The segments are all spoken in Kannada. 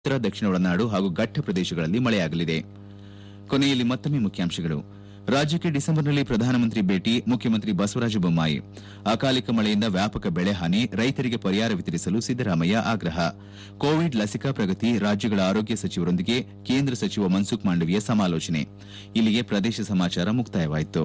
ಉತ್ತರ ದಕ್ಷಿಣ ಒಳನಾಡು ಹಾಗೂ ಘಟ್ಟ ಪ್ರದೇಶಗಳಲ್ಲಿ ಮಳೆಯಾಗಲಿದೆ ಕೊನೆಯಲ್ಲಿ ಮತ್ತೊಮ್ಮೆ ಮುಖ್ಯಾಂಶಗಳು ರಾಜ್ಯಕ್ಕೆ ಡಿಸೆಂಬರ್ನಲ್ಲಿ ಪ್ರಧಾನಮಂತ್ರಿ ಭೇಟಿ ಮುಖ್ಯಮಂತ್ರಿ ಬಸವರಾಜ ಬೊಮ್ಮಾಯಿ ಅಕಾಲಿಕ ಮಳೆಯಿಂದ ವ್ಯಾಪಕ ಬೆಳೆ ಹಾನಿ ರೈತರಿಗೆ ಪರಿಹಾರ ವಿತರಿಸಲು ಸಿದ್ದರಾಮಯ್ಯ ಆಗ್ರಹ ಕೋವಿಡ್ ಲಸಿಕಾ ಪ್ರಗತಿ ರಾಜ್ಯಗಳ ಆರೋಗ್ಯ ಸಚಿವರೊಂದಿಗೆ ಕೇಂದ್ರ ಸಚಿವ ಮನ್ಸುಖ್ ಮಾಂಡವೀಯ ಸಮಾಲೋಚನೆ ಇಲ್ಲಿಗೆ ಪ್ರದೇಶ ಸಮಾಚಾರ ಮುಕ್ತಾಯವಾಯಿತು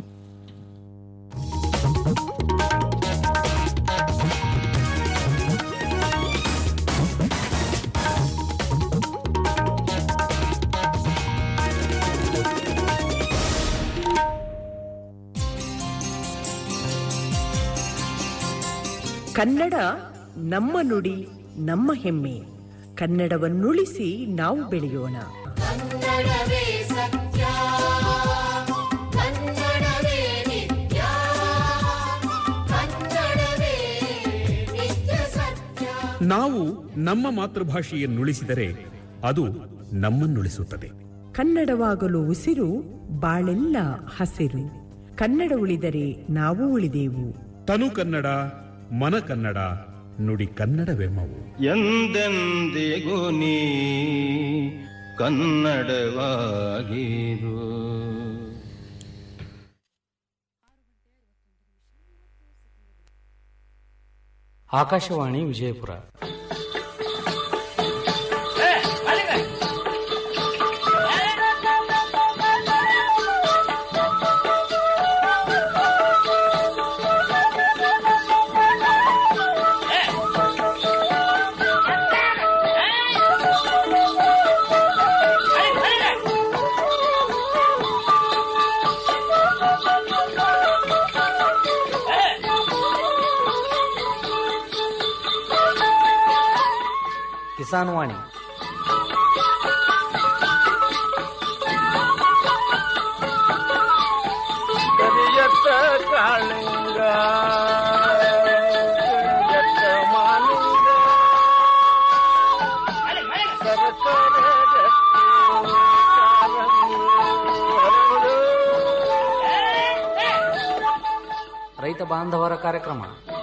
ಕನ್ನಡ ನಮ್ಮ ನುಡಿ ನಮ್ಮ ಹೆಮ್ಮೆ ಕನ್ನಡವನ್ನುಳಿಸಿ ನಾವು ಬೆಳೆಯೋಣ ಕನ್ನಡವೇ ಸತ್ಯ ಕನ್ನಡವೇ ನಿತ್ಯ ಕನ್ನಡವೇ ನಿತ್ಯ ಸತ್ಯ ನಾವು ನಮ್ಮ ಮಾತೃಭಾಷೆಯನ್ನುಳಿಸಿದರೆ ಅದು ನಮ್ಮನ್ನುಳಿಸುತ್ತದೆ ಕನ್ನಡವಾಗಲು ಉಸಿರು ಬಾಳೆಲ್ಲ ಹಸಿರು ಕನ್ನಡ ಉಳಿದರೆ ನಾವು ಉಳಿದೆವು ತನು ಕನ್ನಡ ಮನ ಕನ್ನಡ ನುಡಿ ಕನ್ನಡವೆಮ್ಮವು ಎಂದೆಂದಿಗೂ ನೀ ಕನ್ನಡವಾಗಿರು ಆಕಾಶವಾಣಿ ವಿಜಯಪುರ ಕಿಸಾನ್ ವಾಣಿ ಕರಿಯತ್ತ ಕಾಳಿಂಗ ಕರಿಯತ್ತ ಮಾಲಿಂಗ ಸರಸರ ಗಟ್ಟಿ ಕಾಲಂಗಿ ಹರಡು. ರೈತ ಬಾಂಧವರ ಕಾರ್ಯಕ್ರಮ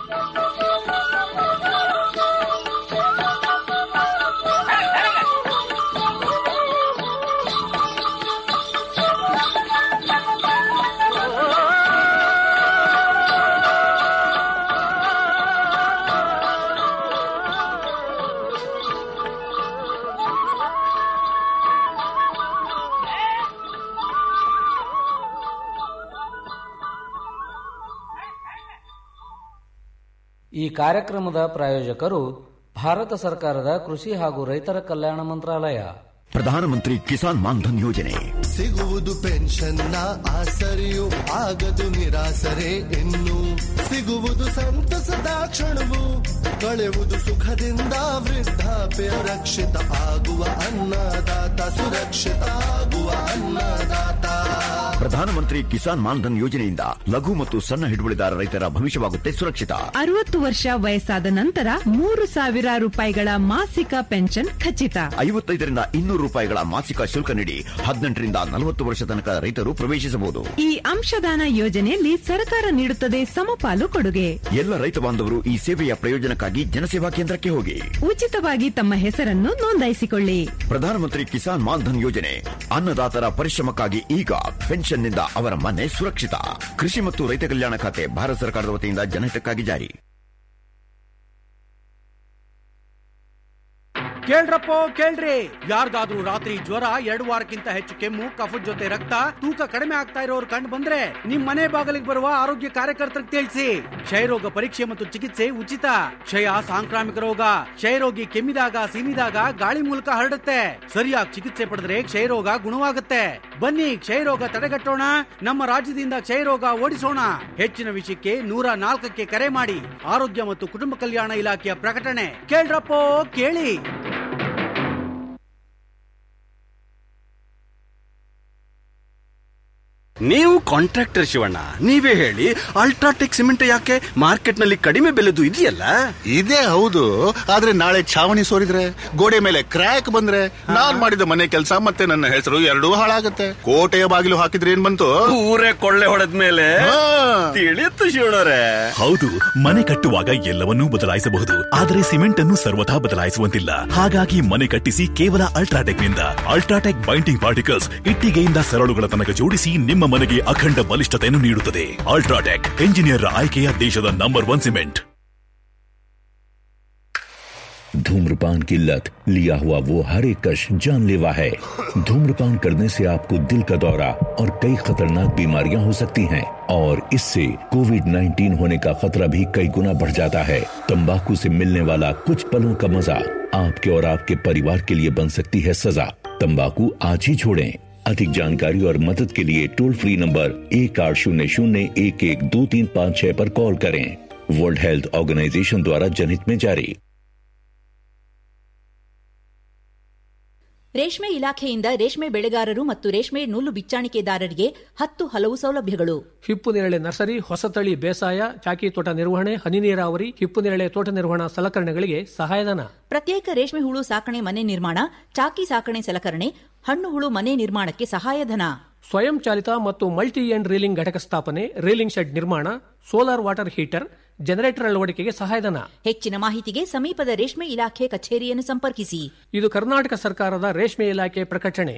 ಈ ಕಾರ್ಯಕ್ರಮದ ಪ್ರಾಯೋಜಕರು ಭಾರತ ಸರ್ಕಾರದ ಕೃಷಿ ಹಾಗೂ ರೈತರ ಕಲ್ಯಾಣ ಮಂತ್ರಾಲಯ ಪ್ರಧಾನಮಂತ್ರಿ ಕಿಸಾನ್ ಮಾನ್ಧನ್ ಯೋಜನೆ ಸಿಗುವುದು ಪೆನ್ಷನ್ನ ಆಸರೆಯು ಆಗದು ನಿರಾಸರೆ ಇನ್ನು ಸಿಗುವುದು ಸಂತಸದ ಕ್ಷಣವು ಕಳೆಯುವುದು ಸುಖದಿಂದ ವೃದ್ಧಾಪ್ಯ ರಕ್ಷಿತ ಆಗುವ ಅನ್ನದಾತ ಸುರಕ್ಷಿತ ಆಗುವ ಅನ್ನದಾತ ಪ್ರಧಾನಮಂತ್ರಿ ಕಿಸಾನ್ ಮಾನ್ಧನ್ ಯೋಜನೆಯಿಂದ ಲಘು ಮತ್ತು ಸಣ್ಣ ಹಿಡುವಳಿದಾರ ರೈತರ ಭವಿಷ್ಯವಾಗುತ್ತೆ ಸುರಕ್ಷಿತ ಅರವತ್ತು ವರ್ಷ ವಯಸ್ಸಾದ ನಂತರ ಮೂರು ಸಾವಿರ ರೂಪಾಯಿಗಳ ಮಾಸಿಕ ಪೆನ್ಷನ್ ಖಚಿತ ಐವತ್ತೈದರಿಂದ ಇನ್ನೂರು ರೂಪಾಯಿಗಳ ಮಾಸಿಕ ಶುಲ್ಕ ನೀಡಿ ಹದಿನೆಂಟರಿಂದ ನಲವತ್ತು ವರ್ಷ ತನಕ ರೈತರು ಪ್ರವೇಶಿಸಬಹುದು ಈ ಅಂಶದಾನ ಯೋಜನೆಯಲ್ಲಿ ಸರ್ಕಾರ ನೀಡುತ್ತದೆ ಸಮಪಾಲು ಕೊಡುಗೆ ಎಲ್ಲ ರೈತ ಬಾಂಧವರು ಈ ಸೇವೆಯ ಪ್ರಯೋಜನಕ್ಕಾಗಿ ಜನಸೇವಾ ಕೇಂದ್ರಕ್ಕೆ ಹೋಗಿ ಉಚಿತವಾಗಿ ತಮ್ಮ ಹೆಸರನ್ನು ನೋಂದಾಯಿಸಿಕೊಳ್ಳಿ ಪ್ರಧಾನಮಂತ್ರಿ ಕಿಸಾನ್ ಮಾನ್ಧನ್ ಯೋಜನೆ ಅನ್ನದಾತರ ಪರಿಶ್ರಮಕ್ಕಾಗಿ ಈಗ ಪೆನ್ಷನ್ನಿಂದ ಅವರ ಮನೆ ಸುರಕ್ಷಿತ ಕೃಷಿ ಮತ್ತು ರೈತ ಕಲ್ಯಾಣ ಖಾತೆ ಭಾರತ ಸರ್ಕಾರದ ವತಿಯಿಂದ ಜನಹಿತಕ್ಕಾಗಿ ಜಾರಿ ಕೇಳ್ರಪ್ಪೋ ಕೇಳ್ರಿ ಯಾರ್ಗಾದ್ರೂ ರಾತ್ರಿ ಜ್ವರ ಎರಡು ವಾರಕ್ಕಿಂತ ಹೆಚ್ಚು ಕೆಮ್ಮು ಕಫದ ಜೊತೆ ರಕ್ತ ತೂಕ ಕಡಿಮೆ ಆಗ್ತಾ ಇರೋರು ಕಂಡು ಬಂದ್ರೆ ನಿಮ್ ಮನೆ ಬಾಗಿಲಿಗೆ ಬರುವ ಆರೋಗ್ಯ ಕಾರ್ಯಕರ್ತರಿಗೆ ತಿಳಿಸಿ ಕ್ಷಯರೋಗ ಪರೀಕ್ಷೆ ಮತ್ತು ಚಿಕಿತ್ಸೆ ಉಚಿತ ಕ್ಷಯ ಸಾಂಕ್ರಾಮಿಕ ರೋಗ ಕ್ಷಯರೋಗಿ ಕೆಮ್ಮಿದಾಗ ಸೀನಿದಾಗ ಗಾಳಿ ಮೂಲಕ ಹರಡುತ್ತೆ ಸರಿಯಾಗಿ ಚಿಕಿತ್ಸೆ ಪಡೆದ್ರೆ ಕ್ಷಯರೋಗ ಗುಣವಾಗುತ್ತೆ ಬನ್ನಿ ಕ್ಷಯರೋಗ ತಡೆಗಟ್ಟೋಣ ನಮ್ಮ ರಾಜ್ಯದಿಂದ ಕ್ಷಯರೋಗ ಓಡಿಸೋಣ ಹೆಚ್ಚಿನ ವಿಷಯಕ್ಕೆ ನೂರ ನಾಲ್ಕಕ್ಕೆ ಕರೆ ಮಾಡಿ ಆರೋಗ್ಯ ಮತ್ತು ಕುಟುಂಬ ಕಲ್ಯಾಣ ಇಲಾಖೆಯ ಪ್ರಕಟಣೆ ಕೇಳ್ರಪ್ಪೋ ಕೇಳಿ ನೀವು ಕಾಂಟ್ರಾಕ್ಟರ್ ಶಿವಣ್ಣ ನೀವೇ ಹೇಳಿ ಅಲ್ಟ್ರಾಟೆಕ್ ಸಿಮೆಂಟ್ ಯಾಕೆ ಮಾರ್ಕೆಟ್ ನಲ್ಲಿ ಕಡಿಮೆ ಬೆಲೆದು ಇದೆಯಲ್ಲ ಇದೇ ಹೌದು ಆದ್ರೆ ನಾಳೆ ಛಾವಣಿ ಸೋರಿದ್ರೆ ಗೋಡೆ ಮೇಲೆ ಕ್ರ್ಯಾಕ್ ಬಂದ್ರೆ ನಾನ್ ಮಾಡಿದ ಮನೆ ಕೆಲಸ ಮತ್ತೆ ನನ್ನ ಹೆಸರು ಎರಡೂ ಹಾಳಾಗತ್ತೆ ಕೋಟೆಯ ಬಾಗಿಲು ಹಾಕಿದ್ರೆ ಏನ್ ಬಂತು ಊರೇ ಕೊಳ್ಳೆ ಹೊಡೆದ್ಮೇಲೆ ತಿಳಿಯುತ್ತು ಶಿವಣ್ಣರೇ ಹೌದು ಮನೆ ಕಟ್ಟುವಾಗ ಎಲ್ಲವನ್ನೂ ಬದಲಾಯಿಸಬಹುದು ಆದರೆ ಸಿಮೆಂಟ್ ಅನ್ನು ಸರ್ವಥಾ ಬದಲಾಯಿಸುವಂತಿಲ್ಲ ಹಾಗಾಗಿ ಮನೆ ಕಟ್ಟಿಸಿ ಕೇವಲ ಅಲ್ಟ್ರಾಟೆಕ್ ನಿಂದ ಅಲ್ಟ್ರಾಟೆಕ್ ಬೈಂಡಿಂಗ್ ಪಾರ್ಟಿಕಲ್ಸ್ ಇಟ್ಟಿಗೆಯಿಂದ ಸರಳುಗಳ ತನಕ ಜೋಡಿಸಿ ನಿಮ್ಮ ಮನೆಗೆ ಅಖಂಡ ಬಲಿಷ್ಠತೆಯನ್ನು ನೀಡುತ್ತದೆ ಅಲ್ಟ್ರಾಟೆಕ್ ಎಂಜಿನಿಯರ್ ಆಯ್ಕೆಯ ದೇಶದ ನಂಬರ್ ಒನ್ ಸಿಮೆಂಟ್ धूम्रपान की लत लिया हुआ वो हर एक कश जानलेवा है धूम्रपान करने से आपको दिल का दौरा और कई खतरनाक बीमारियां हो सकती हैं और इससे कोविड 19 होने का खतरा भी कई गुना बढ़ जाता है तंबाकू से मिलने वाला कुछ पलों का मजा आपके और आपके परिवार के लिए बन सकती है सजा तंबाकू आज ही छोड़ें अधिक जानकारी और मदद के लिए टोल फ्री नंबर एक आठ शून्य शून्य एक एक दो तीन पाँच छह पर कॉल करें वर्ल्ड हेल्थ ऑर्गेनाइजेशन द्वारा जनहित में जारी ರೇಷ್ಮೆ ಇಲಾಖೆಯಿಂದ ರೇಷ್ಮೆ ಬೆಳೆಗಾರರು ಮತ್ತು ರೇಷ್ಮೆ ನೂಲು ಬಿಚ್ಚಾಣಿಕೆದಾರರಿಗೆ ಹತ್ತು ಹಲವು ಸೌಲಭ್ಯಗಳು ಹಿಪ್ಪು ನೇರಳೆ ನರ್ಸರಿ ಹೊಸತಳಿ ಬೇಸಾಯ ಚಾಕಿ ತೋಟ ನಿರ್ವಹಣೆ ಹನಿ ನೀರಾವರಿ ಹಿಪ್ಪು ನೇರಳೆ ತೋಟ ನಿರ್ವಹಣಾ ಸಲಕರಣೆಗಳಿಗೆ ಸಹಾಯಧನ ಪ್ರತ್ಯೇಕ ರೇಷ್ಮೆ ಹುಳು ಸಾಕಣೆ ಮನೆ ನಿರ್ಮಾಣ ಚಾಕಿ ಸಾಕಣೆ ಸಲಕರಣೆ ಹಣ್ಣು ಹುಳು ಮನೆ ನಿರ್ಮಾಣಕ್ಕೆ ಸಹಾಯಧನ ಸ್ವಯಂ ಚಾಲಿತ ಮತ್ತು ಮಲ್ಟಿ ಎಂಡ್ ರೀಲಿಂಗ್ ಘಟಕ ಸ್ಥಾಪನೆ ರೀಲಿಂಗ್ ಶೆಡ್ ನಿರ್ಮಾಣ ಸೋಲಾರ್ ವಾಟರ್ ಹೀಟರ್ ಜನರೇಟರ್ ಅಳವಡಿಕೆಗೆ ಸಹಾಯಧನ ಹೆಚ್ಚಿನ ಮಾಹಿತಿಗೆ ಸಮೀಪದ ರೇಷ್ಮೆ ಇಲಾಖೆ ಕಚೇರಿಯನ್ನು ಸಂಪರ್ಕಿಸಿ ಇದು ಕರ್ನಾಟಕ ಸರ್ಕಾರದ ರೇಷ್ಮೆ ಇಲಾಖೆ ಪ್ರಕಟಣೆ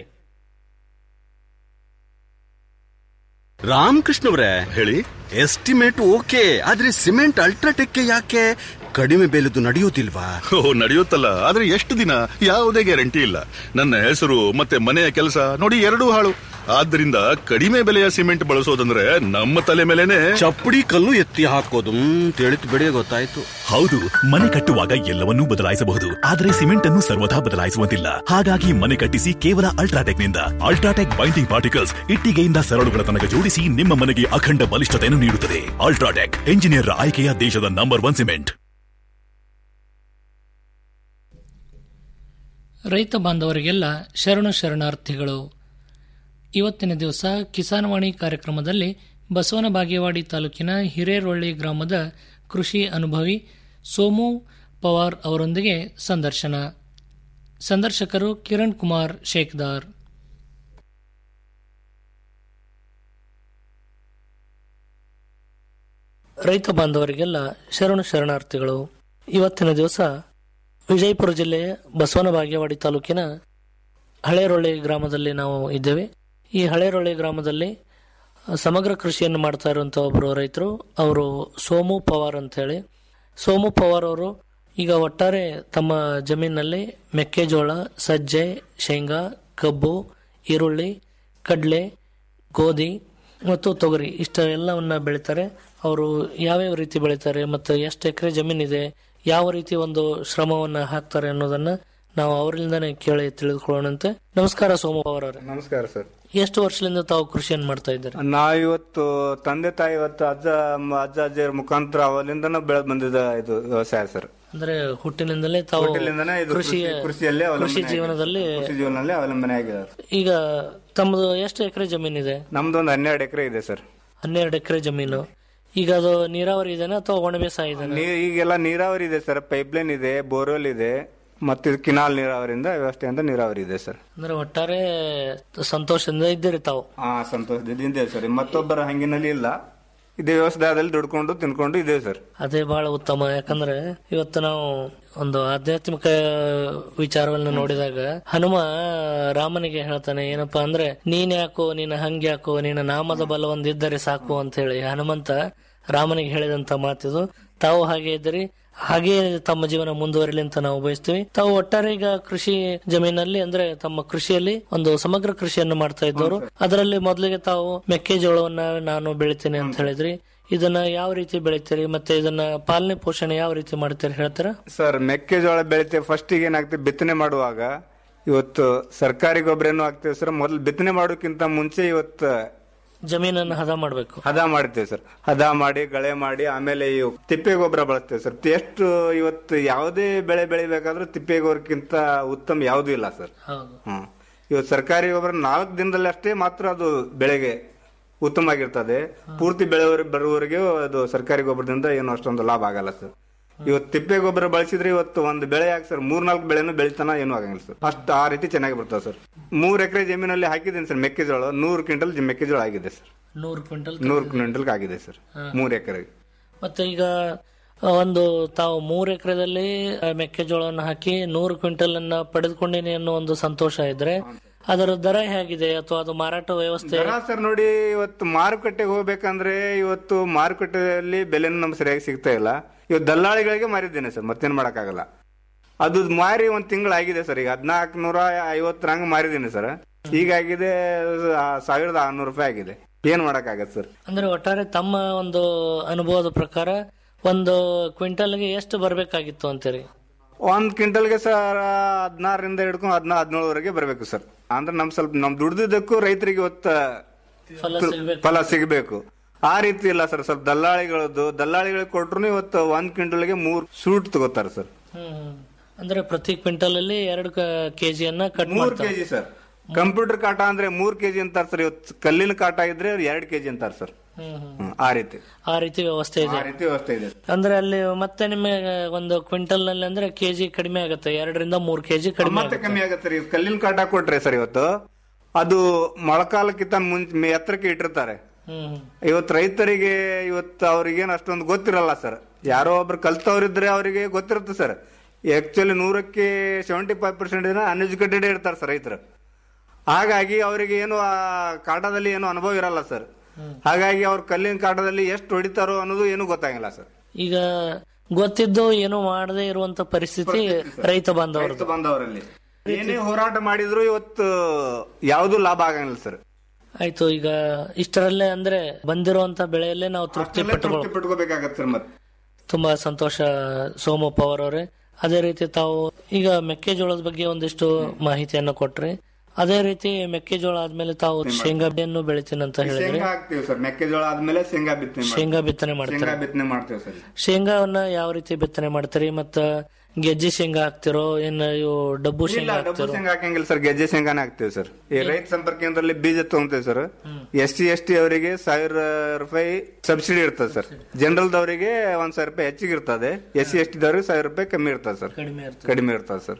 ರಾಮಕೃಷ್ಣವ್ರೆ ಹೇಳಿ ಎಸ್ಟಿಮೇಟ್ ಓಕೆ ಆದ್ರೆ ಸಿಮೆಂಟ್ ಅಲ್ಟ್ರಾಟೆಕ್ ಯಾಕೆ ಕಡಿಮೆ ಬೆಲೆದು ನಡೆಯುವುದಿಲ್ವಾ ಓ ನಡೆಯುತ್ತಲ್ಲ ಆದ್ರೆ ಎಷ್ಟು ದಿನ ಯಾವುದೇ ಗ್ಯಾರಂಟಿ ಇಲ್ಲ ನನ್ನ ಹೆಸರು ಮತ್ತೆ ಮನೆಯ ಕೆಲಸ ನೋಡಿ ಎರಡೂ ಹಾಳು ಆದ್ದರಿಂದ ಕಡಿಮೆ ಬೆಲೆಯ ಸಿಮೆಂಟ್ ಬಳಸೋದಂದ್ರೆ ನಮ್ಮ ತಲೆ ಮೇಲೆನೆ ಚಪ್ಪಡಿ ಕಲ್ಲು ಎತ್ತಿ ಹಾಕೋದು ಹ್ಮ್, ತಿಳಿತು ಬಿಡಿ ಗೊತ್ತಾಯ್ತು ಹೌದು ಮನೆ ಕಟ್ಟುವಾಗ ಎಲ್ಲವನ್ನೂ ಬದಲಾಯಿಸಬಹುದು ಆದರೆ ಸಿಮೆಂಟ್ ಅನ್ನು ಸರ್ವಥಾ ಬದಲಾಯಿಸುವಂತಿಲ್ಲ ಹಾಗಾಗಿ ಮನೆ ಕಟ್ಟಿಸಿ ಕೇವಲ ಅಲ್ಟ್ರಾಟೆಕ್ ನಿಂದ ಅಲ್ಟ್ರಾಟೆಕ್ ಬೈಂಡಿಂಗ್ ಪಾರ್ಟಿಕಲ್ಸ್ ಇಟ್ಟಿಗೆಯಿಂದ ಸರಳುಗಳ ತನಕ ಜೋಡಿಸಿ ನಿಮ್ಮ ಮನೆಗೆ ಅಖಂಡ ಬಲಿಷ್ಠತೆಯನ್ನು ನೀಡುತ್ತದೆ ಅಲ್ಟ್ರಾಟೆಕ್ ಎಂಜಿನಿಯರ್ ಆಯ್ಕೆಯ ದೇಶದ ನಂಬರ್ ಒನ್ ಸಿಮೆಂಟ್ ರೈತ ಬಾಂಧವರಿಗೆಲ್ಲ ಶರಣು ಶರಣಾರ್ಥಿಗಳು ಇವತ್ತಿನ ದಿವಸ ಕಿಸಾನ್ವಾಣಿ ಕಾರ್ಯಕ್ರಮದಲ್ಲಿ ಬಸವನ ಬಾಗೇವಾಡಿ ತಾಲೂಕಿನ ಹಿರೇರೊಳ್ಳಿ ಗ್ರಾಮದ ಕೃಷಿ ಅನುಭವಿ ಸೋಮು ಪವಾರ್ ಅವರೊಂದಿಗೆ ಸಂದರ್ಶನ ಸಂದರ್ಶಕರು ಕಿರಣ್ ಕುಮಾರ್ ಶೇಖ್ದಾರ್ ರೈತ ಬಾಂಧವರಿಗೆಲ್ಲ ಶರಣು ಶರಣಾರ್ಥಿಗಳು ಇವತ್ತಿನ ದಿವಸ ವಿಜಯಪುರ ಜಿಲ್ಲೆಯ ಬಸವನ ಬಾಗೇವಾಡಿ ತಾಲೂಕಿನ ಹಳೇರೊಳ್ಳಿ ಗ್ರಾಮದಲ್ಲಿ ನಾವು ಇದ್ದೇವೆ ಈ ಹಳೇರೊಳ್ಳಿ ಗ್ರಾಮದಲ್ಲಿ ಸಮಗ್ರ ಕೃಷಿಯನ್ನು ಮಾಡ್ತಾ ಇರುವಂಥ ಒಬ್ಬರು ರೈತರು ಅವರು ಸೋಮು ಪವಾರ್ ಅಂತ ಹೇಳಿ ಸೋಮು ಪವಾರ್ ಅವರು ಈಗ ಒಟ್ಟಾರೆ ತಮ್ಮ ಜಮೀನಿನಲ್ಲಿ ಮೆಕ್ಕೆಜೋಳ ಸಜ್ಜೆ ಶೇಂಗಾ ಕಬ್ಬು ಈರುಳ್ಳಿ ಕಡಲೆ ಗೋಧಿ ಮತ್ತು ತೊಗರಿ ಇಷ್ಟ ಎಲ್ಲವನ್ನ ಬೆಳೀತಾರೆ ಅವರು ಯಾವ್ಯಾವ ರೀತಿ ಬೆಳೀತಾರೆ ಮತ್ತು ಎಷ್ಟು ಎಕರೆ ಜಮೀನಿದೆ ಯಾವ ರೀತಿ ಒಂದು ಶ್ರಮವನ್ನ ಹಾಕ್ತಾರೆ ಅನ್ನೋದನ್ನ ನಾವು ಅವರಿಂದನೇ ಕೇಳಿ ತಿಳಿದುಕೊಳ್ಳೋಣಂತೆ ನಮಸ್ಕಾರ ಸೋಮು ಅವರವರೇ ನಮಸ್ಕಾರ ಸರ್ ಎಷ್ಟು ವರ್ಷದಿಂದ ತಾವು ಕೃಷಿಯನ್ನು ಮಾಡ್ತಾ ಇದ್ದಾರೆ ನಾವ್ ಇವತ್ತು ತಂದೆ ತಾಯಿ ಇವತ್ತು ಅಜ್ಜ ಮ- ಅಜ್ಜ ಅಜ್ಜಿಯರ ಮುಖಾಂತರ ಅವಲಿಂದನೂ ಬೆಳೆದ್ ಬಂದಿದ ಇದು ವ್ಯವಸಾಯ ಸರ್ ಅಂದ್ರೆ ಹುಟ್ಟಿನಿಂದಲೇ ತಾವು ಹೋಟೆಲಿಂದನೇ ಇದು ಕೃಷಿ ಕೃಷಿ- ಕೃಷಿಯಲ್ಲೇ ಅವಲಂಬನೆ ಕೃಷಿ ಆಗಿದೆ. ಜೀವನದಲ್ಲಿ ಕೃಷಿ ಜೀವನದಲ್ಲಿ ಅವಲಂಬನೆ ಆಗಿದೆ ಈಗ ತಮ್ಮದು ಎಷ್ಟು ಎಕರೆ ಜಮೀನಿದೆ ನಮ್ದು ಒಂದು ಹನ್ನೆರಡು ಎಕರೆ ಇದೆ ಸರ್ ಹನ್ನೆರಡು ಎಕರೆ ಜಮೀನು ಈಗ ಅದು ನೀರಾವರಿ ಇದೆನಾ ಅಥವಾ ಒಣ ಬೇಸಾಯ ಇದೆನಾ ನೀ- ಈಗೆಲ್ಲ ನೀರಾವರಿ ಇದೆ ಸರ್ ಪೈಪ್ಲೈನ್ ಇದೆ ಬೋರ್ವೆಲ್ ಇದೆ ಮತ್ತೆ ಇದು ಕಿನಾಲ್ ನೀರಾವರಿಯಿಂದ ವ್ಯವಸ್ಥೆಯಿಂದ ನೀರಾವರಿ ಇದೆ ಸರ್ ಅಂದ್ರೆ ಒಟ್ಟಾರೆ ಸಂತೋಷದಿಂದ ಇದ್ದೀರಿ ತಾವು ಹಾ ಸಂತೋಷದಿಂದ ಇದೆ ಸರ್ ಮತ್ತೊಬ್ಬರ ಹಂಗಿನಲ್ಲಿ ಇಲ್ಲ ಇದೇ ವ್ಯವಸಾಯದಲ್ಲಿ ದುಡ್ಕೊಂಡು ತಿನ್ಕೊಂಡು ಇದೆ ಸರ್ ಅದೇ ಬಹಳ ಉತ್ತಮ ಯಾಕಂದ್ರೆ ಇವತ್ತು ನಾವು ಒಂದು ಆಧ್ಯಾತ್ಮಿಕ ವಿಚಾರವನ್ನು ನೋಡಿದಾಗ ಹನುಮ ರಾಮನಿಗೆ ಹೇಳ್ತಾನೆ ಏನಪ್ಪಾ ಅಂದ್ರೆ ನೀನ್ ಯಾಕೋ ನೀನ ಹಂಗ್ಯಾಕೋ ನಿನ್ನ ನಾಮದ ಬಲ ಒಂದಿದ್ದರೆ ಸಾಕು ಅಂತ ಹೇಳಿ ಹನುಮಂತ ರಾಮನಿಗೆ ಹೇಳಿದಂತ ಮಾತಿದು ತಾವು ಹಾಗೆ ಇದ್ದೀರಿ ಹಾಗೆ ತಮ್ಮ ಜೀವನ ಮುಂದುವರಿಲಿ ಅಂತ ನಾವು ಬಯಸ್ತೀವಿ ತಾವು ಒಟ್ಟಾರೆ ಈಗ ಕೃಷಿ ಜಮೀನಲ್ಲಿ ಅಂದ್ರೆ ತಮ್ಮ ಕೃಷಿಯಲ್ಲಿ ಒಂದು ಸಮಗ್ರ ಕೃಷಿಯನ್ನು ಮಾಡ್ತಾ ಇದ್ದವರು ಅದರಲ್ಲಿ ಮೊದಲಿಗೆ ತಾವು ಮೆಕ್ಕೆಜೋಳವನ್ನ ನಾನು ಬೆಳಿತೀನಿ ಅಂತ ಹೇಳಿದ್ರಿ ಇದನ್ನ ಯಾವ ರೀತಿ ಬೆಳಿತೀರಿ ಮತ್ತೆ ಇದನ್ನ ಪಾಲನೆ ಪೋಷಣೆ ಯಾವ ರೀತಿ ಮಾಡ್ತೀರಿ ಹೇಳ್ತೀರಾ ಸರ್ ಮೆಕ್ಕೆಜೋಳ ಬೆಳಿತೇವೆ ಫಸ್ಟಿಗೆ ಏನಾಗ್ತದೆ ಬಿತ್ತನೆ ಮಾಡುವಾಗ ಇವತ್ತು ಸರ್ಕಾರಿ ಗೊಬ್ಬರ ಏನು ಹಾಕ್ತೇವೆ ಸರ್ ಮೊದಲು ಬಿತ್ತನೆ ಮಾಡೋಕ್ಕಿಂತ ಮುಂಚೆ ಇವತ್ತು ಜಮೀನನ್ನು ಹದ ಮಾಡ್ಬೇಕು ಹದ ಮಾಡ್ತೇವೆ ಸರ್ ಹದ ಮಾಡಿ ಗಳೆ ಮಾಡಿ ಆಮೇಲೆ ಇವು ತಿಪ್ಪೆ ಗೊಬ್ಬರ ಬಳಸ್ತೇವೆ ಸರ್ ಎಷ್ಟು ಇವತ್ತು ಯಾವುದೇ ಬೆಳೆ ಬೆಳಿಬೇಕಾದ್ರೂ ತಿಪ್ಪೆ ಗೊಬ್ಬರಕ್ಕಿಂತ ಉತ್ತಮ ಯಾವುದೂ ಇಲ್ಲ ಸರ್ ಹೌದು ಹ್ಮ್ ಇವತ್ತು ಸರ್ಕಾರಿ ಗೊಬ್ಬರ ನಾಲ್ಕು ದಿನದಲ್ಲಿ ಅಷ್ಟೇ ಮಾತ್ರ ಅದು ಬೆಳೆಗೆ ಉತ್ತಮ ಆಗಿರ್ತದೆ ಪೂರ್ತಿ ಬೆಳೆ ಬರುವವರೆಗೆ ಅದು ಸರ್ಕಾರಿ ಗೊಬ್ಬರದಿಂದ ಏನು ಅಷ್ಟೊಂದು ಲಾಭ ಆಗಲ್ಲ ಸರ್ ಇವತ್ತು ತಿಪ್ಪೆ ಗೊಬ್ಬರ ಬಳಸಿದ್ರೆ ಇವತ್ತು ಒಂದು ಬೆಳೆ ಯಾಕೆ ಸರ್ ಮೂರ್ನಾಲ್ಕು ಬೆಳೆನೂ ಬೆಳಿತಾನ ಏನು ಆಗಂಗಿಲ್ಲ ಸರ್ ಅಷ್ಟು ಆ ರೀತಿ ಚೆನ್ನಾಗಿ ಬರ್ತದೆ ಸರ್ ಮೂರ್ ಎಕರೆ ಜಮೀನಲ್ಲಿ ಹಾಕಿದ್ದೀನಿ ಸರ್ ಮೆಕ್ಕೆಜೋಳ ನೂರು ಕ್ವಿಂಟಲ್ ಜಿ- ಮೆಕ್ಕೆಜೋಳ ಆಗಿದೆ ಸರ್ ನೂರು ಕ್ವಿಂಟಲ್ ನೂರು ಕ್ವಿಂಟಲ್ ಆಗಿದೆ ಸರ್ ಹಾ. ಮೂರ್ ಎಕರೆಗೆ ಮತ್ತೆ ಈಗ ಆ, ಒಂದು ತಾವು ಮೂರು ಎಕರೆದಲ್ಲಿ ಮೆಕ್ಕೆಜೋಳವನ್ನು ಹಾಕಿ ನೂರು ಕ್ವಿಂಟಲ್ ಅನ್ನ ಪಡೆದುಕೊಂಡಿನಿ ಅನ್ನೋ ಒಂದು ಸಂತೋಷ ಇದ್ರೆ ಅದರ ದರ ಹೇಗಿದೆ ಅಥವಾ ಅದು ಮಾರಾಟ ವ್ಯವಸ್ಥೆ ದರ ಸರ್ ನೋಡಿ ಇವತ್ತು ಮಾರುಕಟ್ಟೆಗೆ ಹೋಗ್ಬೇಕಂದ್ರೆ ಇವತ್ತು ಮಾರುಕಟ್ಟೆಯಲ್ಲಿ ಬೆಲೆನೂ ನಮ್ಗೆ ಸರಿಯಾಗಿ ಸಿಗ್ತಾ ಇಲ್ಲ ಇವತ್ತು ದಲ್ಲಾಳಿಗಳಿಗೆ ಮಾರಿದ್ದೇನೆ ಸರ್ ಮತ್ತೇನ್ ಮಾಡಕ್ಕಾಗಲ್ಲ ಅದು ಮಾರಿ ಒಂದ್ ತಿಂಗಳಾಗಿದೆ ಸರ್ ಈಗ ಹದಿನಾಲ್ಕು ನೂರ ಐವತ್ತರಂಗ ಮಾರಿದ್ದೀನಿ ಸರ್ ಹೀಗಾಗಿದೆ ಆ, ಸಾವಿರದ ಆರ್ನೂರು ರೂಪಾಯಿ ಆಗಿದೆ ಏನ್ ಮಾಡಕ್ಕಾಗತ್ತೆ ಸರ್ ಅಂದ್ರೆ ಒಟ್ಟಾರೆ ತಮ್ಮ ಒಂದು ಅನುಭವದ ಪ್ರಕಾರ ಒಂದು ಕ್ವಿಂಟಲ್ಗೆ ಎಷ್ಟು ಬರ್ಬೇಕಾಗಿತ್ತು ಅಂತೀರಿ ಒಂದ್ ಕ್ವಿಂಟಲ್ಗೆ ಸರ್ ಹದಿನಾರರಿಂದ ಹಿಡ್ಕೊಂಡು ಹದಿನಾರು ಹದಿನೇಳವರೆಗೆ ಬರಬೇಕು ಸರ್ ಅಂದ್ರೆ ನಮ್ ಸ್ವಲ್ಪ ನಮ್ ದುಡ್ದಿದ್ದಕ್ಕೂ ರೈತರಿಗೆ ಇವತ್ತ ಫಲ ಸಿಗ್ಬೇಕು. ಫಲ ಸಿಗಬೇಕು ಆ ರೀತಿ ಇಲ್ಲ ಸರ್ ಸ್ವಲ್ಪ ದಲ್ಲಾಳಿಗಳದ್ದು ದಲ್ಲಾಳಿಗಳಿಗೆ ಕೊಟ್ರು ಇವತ್ತು ಒಂದ್ ಕ್ವಿಂಟಲ್ಗೆ ಮೂರ್ ಸೂಟ್ ತಗೋತಾರೆ ಸರ್ ಹ್ಮ್ ಹ್ಮ್. ಅಂದ್ರೆ ಪ್ರತಿ ಕ್ವಿಂಟಲ್ ಅಲ್ಲಿ ಎರಡು ಕೆಜಿಯನ್ನ ಕಟ್ ಮೂರ್ ಮಾಡ್ತಾರೆ ಕೆಜಿ ಸರ್ ಕಂಪ್ಯೂಟರ್ ಕಾಟ ಅಂದ್ರೆ ಮೂರ್ ಕೆಜಿ ಅಂತಾರ ಸರ್ ಇವತ್ತು ಕಲ್ಲಿನ ಕಾಟ ಇದ್ರೆ ಎರಡ್ ಕೆಜಿ ಅಂತಾರ ಸರ್ ಹ್ಮ್ ಹ್ಮ್. ಹ್ಮ್, ಆ ರೀತಿ ಆ ರೀತಿ ವ್ಯವಸ್ಥೆ ಇದೆ ಆ ರೀತಿ ವ್ಯವಸ್ಥೆ ಇದೆ ಅಂದ್ರೆ ಅಲ್ಲಿ ಮತ್ತೆ ನಿಮಗೆ ಒಂದು ಕ್ವಿಂಟಲ್ ನಲ್ಲಿ ಅಂದ್ರೆ ಕೆಜಿ ಕಡಿಮೆ ಆಗುತ್ತೆ ಎರಡರಿಂದ ಮೂರ್ ಕೆಜಿ ಕಡಿಮೆ ಮತ್ತೆ ಆಗುತ್ತೆ ಕಮ್ಮಿ ಆಗತ್ತೆ ರೀ ಕಲ್ಲಿನ ಕಾಟ ಕೊಟ್ರೆ ಸರ್ ಇವತ್ತು ಅದು ಮೊಳಕಾಲಕ್ಕಿಂತ ಮುಂಚೆ ಎತ್ತರಕ್ಕೆ ಇಟ್ಟಿರ್ತಾರೆ ಹ್ಮ್ ಹ್ಮ್. ಇವತ್ತು ರೈತರಿಗೆ ಇವತ್ತು ಅವ್ರಿಗೇನು ಅಷ್ಟೊಂದು ಗೊತ್ತಿರಲ್ಲ ಸರ್ ಯಾರೋ ಒಬ್ರು ಕಲ್ತವ್ರಿದ್ರೆ ಅವರಿಗೆ ಗೊತ್ತಿರುತ್ತೆ ಸರ್ ಆಕ್ಚುಲಿ ನೂರಕ್ಕೆ ಸೆವೆಂಟಿ ಫೈವ್ ಪರ್ಸೆಂಟ್ ಜನ ಅನ್ಎಜುಕೇಟೆಡ್ ಇರ್ತಾರೆ ಸರ್ ರೈತರು ಹಾಗಾಗಿ ಅವರಿಗೆ ಏನು ಆ ಕಾಟದಲ್ಲಿ ಏನು ಅನುಭವ ಇರಲ್ಲ ಸರ್ ಹಾಗಾಗಿ ಅವ್ರ ಕಲ್ಲಿನ ಕಾಟದಲ್ಲಿ ಎಷ್ಟು ಹೊಡಿತಾರೋ ಅನ್ನೋದು ಏನು ಗೊತ್ತಾಗಿಲ್ಲ ಸರ್ ಈಗ ಗೊತ್ತಿದ್ದು ಏನು ಮಾಡದೇ ಇರುವಂತ ಪರಿಸ್ಥಿತಿ ರೈತ ಬಾಂಧವರು ರೈತ ಬಂದವರಲ್ಲಿ ಏನೇ ಹೋರಾಟ ಮಾಡಿದ್ರು ಇವತ್ತು ಯಾವ್ದು ಲಾಭ ಆಗಂಗಿಲ್ಲ ಸರ್ ಆಯ್ತು ಈಗ ಇಷ್ಟರಲ್ಲೇ ಅಂದ್ರೆ ಬಂದಿರುವಂತ ಬೆಳೆಯಲ್ಲೇ ನಾವು ತೃಪ್ತಿ ಅಷ್ಟೆಲ್ಲ ಪಟ್ಟುಕೊಳ್ಳ ತೃಪ್ತಿ ಪಟ್ಕೋಬೇಕಾಗತ್ತೆ ಸರ್ ಮತ್ತೆ ತುಂಬಾ ಸಂತೋಷ ಸೋಮಪ್ಪ ಅವರವರೇ ಅದೇ ರೀತಿ ತಾವು ಈಗ ಮೆಕ್ಕೆಜೋಳದ ಬಗ್ಗೆ ಒಂದಿಷ್ಟು ಮಾಹಿತಿಯನ್ನು ಕೊಟ್ರಿ ಅದೇ ರೀತಿ ಮೆಕ್ಕೆಜೋಳ ಆದ್ಮೇಲೆ ತಾವು ಶೇಂಗಾಯನ್ನು ಬೆಳಿತೀನಿ ಅಂತ ಹೇಳಿದ್ರಿ ಶೇಂಗಾ ಹಾಕ್ತಿವಿ ಸರ್ ಮೆಕ್ಕೆಜೋಳ ಆದ್ಮೇಲೆ ಶೇಂಗಾ ಬಿತ್ತನೆ ಮಾಡ್ತೀವಿ. ಶೇಂಗಾ ಬಿತ್ತನೆ ಮಾಡ್ತಾರೆ ಶೇಂಗಾ ಬಿತ್ತನೆ ಮಾಡ್ತೇವೆ ಸರ್ ಶೇಂಗಾವನ್ನ ಯಾವ ರೀತಿ ಬಿತ್ತನೆ ಮಾಡ್ತೀರಿ ಮತ್ತ ಗೆಜ್ಜೆ ಶೇಂಗಾ ಹಾಕ್ತಿರೋ ಏನ್ ಇವು ಡಬ್ಬು ಇಲ್ಲ ಶೇಂಗಾ ಡಬ್ಬು ಹಾಕ್ತಿರೋ ಶೇಂಗಾ ಹಾಕಂಗಿಲ್ಲ ಸರ್ ಗೆಜ್ಜೆ ಶೇಂಗಾನೇ ಹಾಕ್ತಿವಿ ಸರ್ ಈ ರೈತ ಸಂಪರ್ಕ ಕೇಂದ್ರದಲ್ಲಿ ಬೀಜ ತಗೊಂತೇವೆ sir S T S T ಅವರಿಗೆ ಸಾವಿರ ರೂಪಾಯಿ ಸಬ್ಸಿಡಿ ಇರ್ತದೆ ಸರ್ ಜನರಲ್ ದವರಿಗೆ ಒಂದ್ ಸಾವಿರ ರೂಪಾಯಿ ಹೆಚ್ಚಿಗೆ ಇರ್ತದೆ ಎಸ್ ಸಿ ಎಸ್ ಟಿ ದವರಿಗೆ ಸಾವಿರ ರೂಪಾಯಿ ಕಮ್ಮಿ ಇರ್ತದೆ ಸರ್ ಕಡಿಮೆ ಇರ್ತದೆ. ಕಡಿಮೆ ಇರ್ತದೆ ಸರ್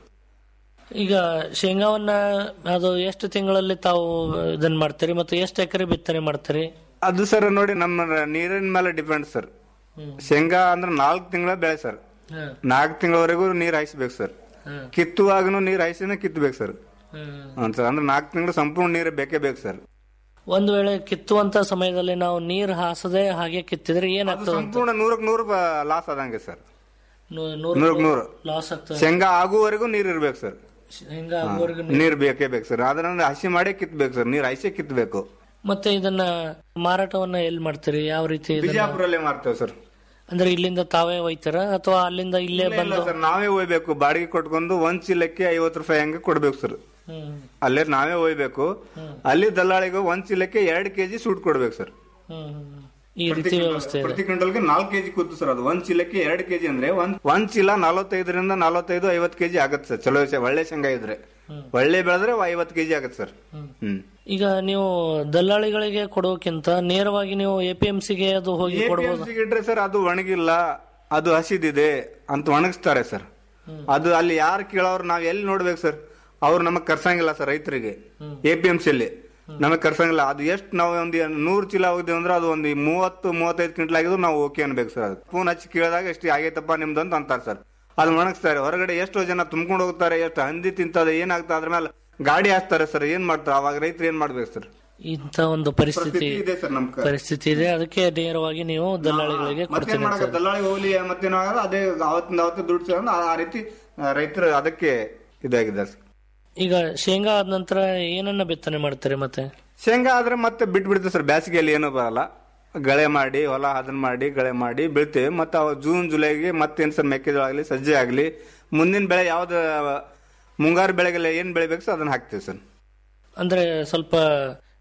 ಈಗ ಶೇಂಗಾವನ್ನ ಅದು ಎಷ್ಟು ತಿಂಗಳಲ್ಲಿ ತಾವು ಇದನ್ನ ಮಾಡ್ತೀರಿ ಮತ್ತು ಎಷ್ಟು ಎಕರೆ ಬಿತ್ತನೆ ಮಾಡ್ತೀರಿ ಅದು ಸರ್ ನೋಡಿ ನಮ್ಮ ನೀರಿನ ಮೇಲೆ ಡಿಪೆಂಡ್ ಸರ್ ಶೇಂಗಾ ಅಂದ್ರೆ ನಾಲ್ಕು ತಿಂಗಳ ಬೆಳೆ ಸರ್ ಹ್ಮ್. ನಾಲ್ಕು ತಿಂಗಳವರೆಗೂ ನೀರ್ ಹಾಯಿಸ್ಬೇಕು ಸರ್ ಹ್ಮ್. ಕಿತ್ತುವಾಗನು ನೀರ್ ಹಾಯಿಸಿನ ಕಿತ್ತಬೇಕು ಸರ್ ಹ್ಮ್. ಹ್ಮ್ ಸರ್ ಅಂದ್ರೆ ನಾಲ್ಕು ತಿಂಗಳು ಸಂಪೂರ್ಣ ನೀರು ಬೇಕೇ ಬೇಕು ಸರ್ ಒಂದು ವೇಳೆ ಕಿತ್ತುವಂತ ಸಮಯದಲ್ಲಿ ನಾವು ನೀರ್ ಹಾಸದೆ ಹಾಗೆ ಕಿತ್ತಿದ್ರೆ ಏನಾಗ್ತದೆ ಅಂತ ಸಂಪೂರ್ಣ ನೂರಕ್ಕೆ ನೂರು ಲಾಸ್ ಆದಂಗೆ ಸರ್ ನೂ- ನೂರಕ್ಕೆ ನೂರು ಲಾಸ್ ಆಗ್ತದೆ ಶೇಂಗಾ ಆಗುವವರೆಗೂ ನೀರ್ ಇರ್ಬೇಕು ಸರ್ ಶೇಂಗಾ ಆಗುವವರೆಗೂ ನೀರ್ ಬೇಕೇ ಬೇಕು ಸರ್ ಅದನ್ನ ಹಸಿ ಮಾಡೇ ಕಿತ್ಬೇಕು ಸರ್ ನೀರ್ ಹಸಿ ಕಿತ್ಬೇಕು ಮತ್ತೆ ಇದನ್ನ ಮಾರಾಟವನ್ನ ಎಲ್ಲಿ ಮಾಡ್ತೀರಿ ಯಾವ ರೀತಿ ಇದನ್ನ ಬಿಜಾಪುರಲ್ಲೇ ಮಾರ್ತೇವೆ ಸರ್ ಅಂದ್ರೆ ಇಲ್ಲಿಂದ ತಾವೇ ಒಯ್ತಾರ ಅಥವಾ ಅಲ್ಲಿಂದ ಇಲ್ಲೇ ಇಲ್ಲ ಬಂದು ಸರ್ ನಾವೇ ಒಯ್ಬೇಕು ಬಾಡಿಗೆ ಕೊಟ್ಕೊಂಡು ಒಂದ್ ಚೀಲಕ್ಕೆ ಐವತ್ತು ರೂಪಾಯಿ ಹಂಗೆ ಕೊಡ್ಬೇಕು ಸರ್ ಹ್ಮ್. ಅಲ್ಲೇ ನಾವೇ ಒಯ್ಬೇಕು ಅಲ್ಲಿ ದಲ್ಲಾಳಿಗೆ ಒಂದ್ ಚೀಲಕ್ಕೆ ಎರಡು ಕೆಜಿ ಸೂಟ್ ಕೊಡ್ಬೇಕು ಸರ್ ಹ್ಮ್, ಹ್ಮ್. ಈ ರೀತಿ ವ್ಯವಸ್ಥೆ ಇದೆ ಪ್ರತಿ ಕ್ವಿಂಟಲ್ಗೆ ನಾಲ್ಕು ಕೆಜಿ ಕೂತು ಸರ್ ಅದು ಒಂದ್ ಚೀಲಕ್ಕೆ ಎರಡು ಕೆಜಿ ಅಂದ್ರೆ ಒಂದ್ ಒಂದ್ ಚೀಲ ನಲವತ್ತೈದರಿಂದ ನಲವತ್ತೈದು ಐವತ್ತು ಕೆಜಿ ಆಗತ್ತೆ ಸರ್ ಚಲೋ ಶೇ- ಒಳ್ಳೆ ಶೇಂಗಾ ಇದ್ರೆ ಒಳ್ಳೆ ಬೆಳೆದ್ರೆ ಐವತ್ತು ಕೆಜಿ ಆಗತ್ತೆ ಸರ್ ಹ್ಮ್ ಈಗ ನೀವು ದಲ್ಲಾಳಿಗಳಿಗೆ ಕೊಡೋಕ್ಕಿಂತ ನೇರವಾಗಿ ನೀವು ಎ ಪಿ ಎಂ ಸಿಗೆ ಅದು ಹೋಗಿ ಕೊಡಬಹುದು APMC ಗೆ ಇಟ್ರೆ ಸರ್ ಅದು ಒಣಗಿಲ್ಲ ಅದು ಹಸಿದಿದೆ ಅಂತ ಒಣಗಿಸ್ತಾರೆ ಸರ್ ಅದು ಅಲ್ಲಿ ಯಾರು ಕೇಳೋರು ನಾವ್ ಎಲ್ಲಿ ನೋಡ್ಬೇಕು ಸರ್ ಅವ್ರು ನಮಗ್ ಕರ್ಸಂಗಿಲ್ಲ ಸರ್ ರೈತರಿಗೆ ಎ ಪಿ ಎಂ ಸಿಯಲ್ಲಿ ನಮಗ್ ಕರ್ಸಂಗಿಲ್ಲ ಅದು ಎಷ್ಟು ನಾವು ಒಂದು ನೂರು ಚೀಲ ಹೋಗಿದ್ದೇವೆ ಅಂದ್ರೆ ಅದು ಒಂದು ಮೂವತ್ತು ಮೂವತ್ತೈದು ಕ್ವಿಂಟಲ್ ಆಗಿದ್ರು ನಾವು ಓಕೆ ಅನ್ಬೇಕು ಸರ್ ಅದು ಫೋನ್ ಹಚ್ಚಿ ಕೇಳಿದಾಗ ಎಷ್ಟು ಆಗೈತಪ್ಪ ನಿಮ್ದು ಅಂತ ಅಂತಾರೆ ಸರ್ ಅದು ಒಣಗಿಸ್ತಾರೆ ಹೊರಗಡೆ ಎಷ್ಟೋ ಜನ ತುಂಬ್ಕೊಂಡು ಹೋಗ್ತಾರೆ ಎಷ್ಟು ಹಂದಿ ತಿಂತದೆ ಏನಾಗ್ತದೆ ಅದ್ರ ಮೇಲೆ ಗಾಡಿ ಹಾಕ್ತಾರೆ ಸರ್ ಏನ್ ಮಾಡ್ತಾರೆ ಅವಾಗ ರೈತರು ಏನ್ ಮಾಡ್ಬೇಕು ಸರ್ ಇಂತ ಒಂದು ಪರಿಸ್ಥಿತಿ ಪರಿಸ್ಥಿತಿ ಇದೆ ಸರ್ ನಮ್ ಕ- ಪರಿಸ್ಥಿತಿ ಇದೆ ಅದಕ್ಕೆ ನೇರವಾಗಿ ನೀವು ದಲ್ಲಾಳಿಗಳಿಗೆ ಮತ್ತೇನ್ ಕೊಡ್ತೀನಿ ಮಾಡಕ ಅಂತ ದಲ್ಲಾಳಿ ಹೋಗ್ಲಿ ಮತ್ತೇನೋ ಆಗಲ್ಲ ಅದೇ ಅವತ್ತಿಂದ ಅವತ್ತೇ ದುಡ್ಡು ಸೇರ್ಕೊಂಡು ಆ ಆ ರೀತಿ ಆ, ರೈತರು ಅದಕ್ಕೆ ಇದಾಗಿದ್ದಾರೆ ಸರ್. ಈಗ ಶೇಂಗಾ ಆದ ನಂತರ ಏನನ್ನ ಬಿತ್ತನೆ ಮಾಡ್ತಾರೆ ಮತ್ತೆ ಶೇಂಗಾ ಆದ್ರೆ ಮತ್ತೆ ಬಿಟ್ಟು ಬಿಡ್ತೀವಿ ಸರ್ ಬೇಸಿಗೆಯಲ್ಲಿ ಏನೂ ಬರಲ್ಲ ಗಳೆ ಮಾಡಿ ಹೊಲ ಅದನ್ನ ಮಾಡಿ ಗಳೆ ಮಾಡಿ ಬೀಳ್ತೇವೆ ಮತ್ತೆ ಅವ ಜೂನ್ ಜುಲೈಗೆ ಮತ್ತೇನ್ ಸರ್ ಮೆಕ್ಕೆಜೋಳ ಆಗಲಿ ಸಜ್ಜೆ ಆಗಲಿ ಮುಂದಿನ ಬೆಳೆ ಯಾವ್ದು ಮುಂಗಾರು ಬೆಳೆಗೆಲ್ಲ ಏನ್ ಬೆಳಿಬೇಕು ಸರ್ ಅದನ್ನ ಹಾಕ್ತೀವಿ ಸರ್ ಅಂದ್ರೆ ಸ್ವಲ್ಪ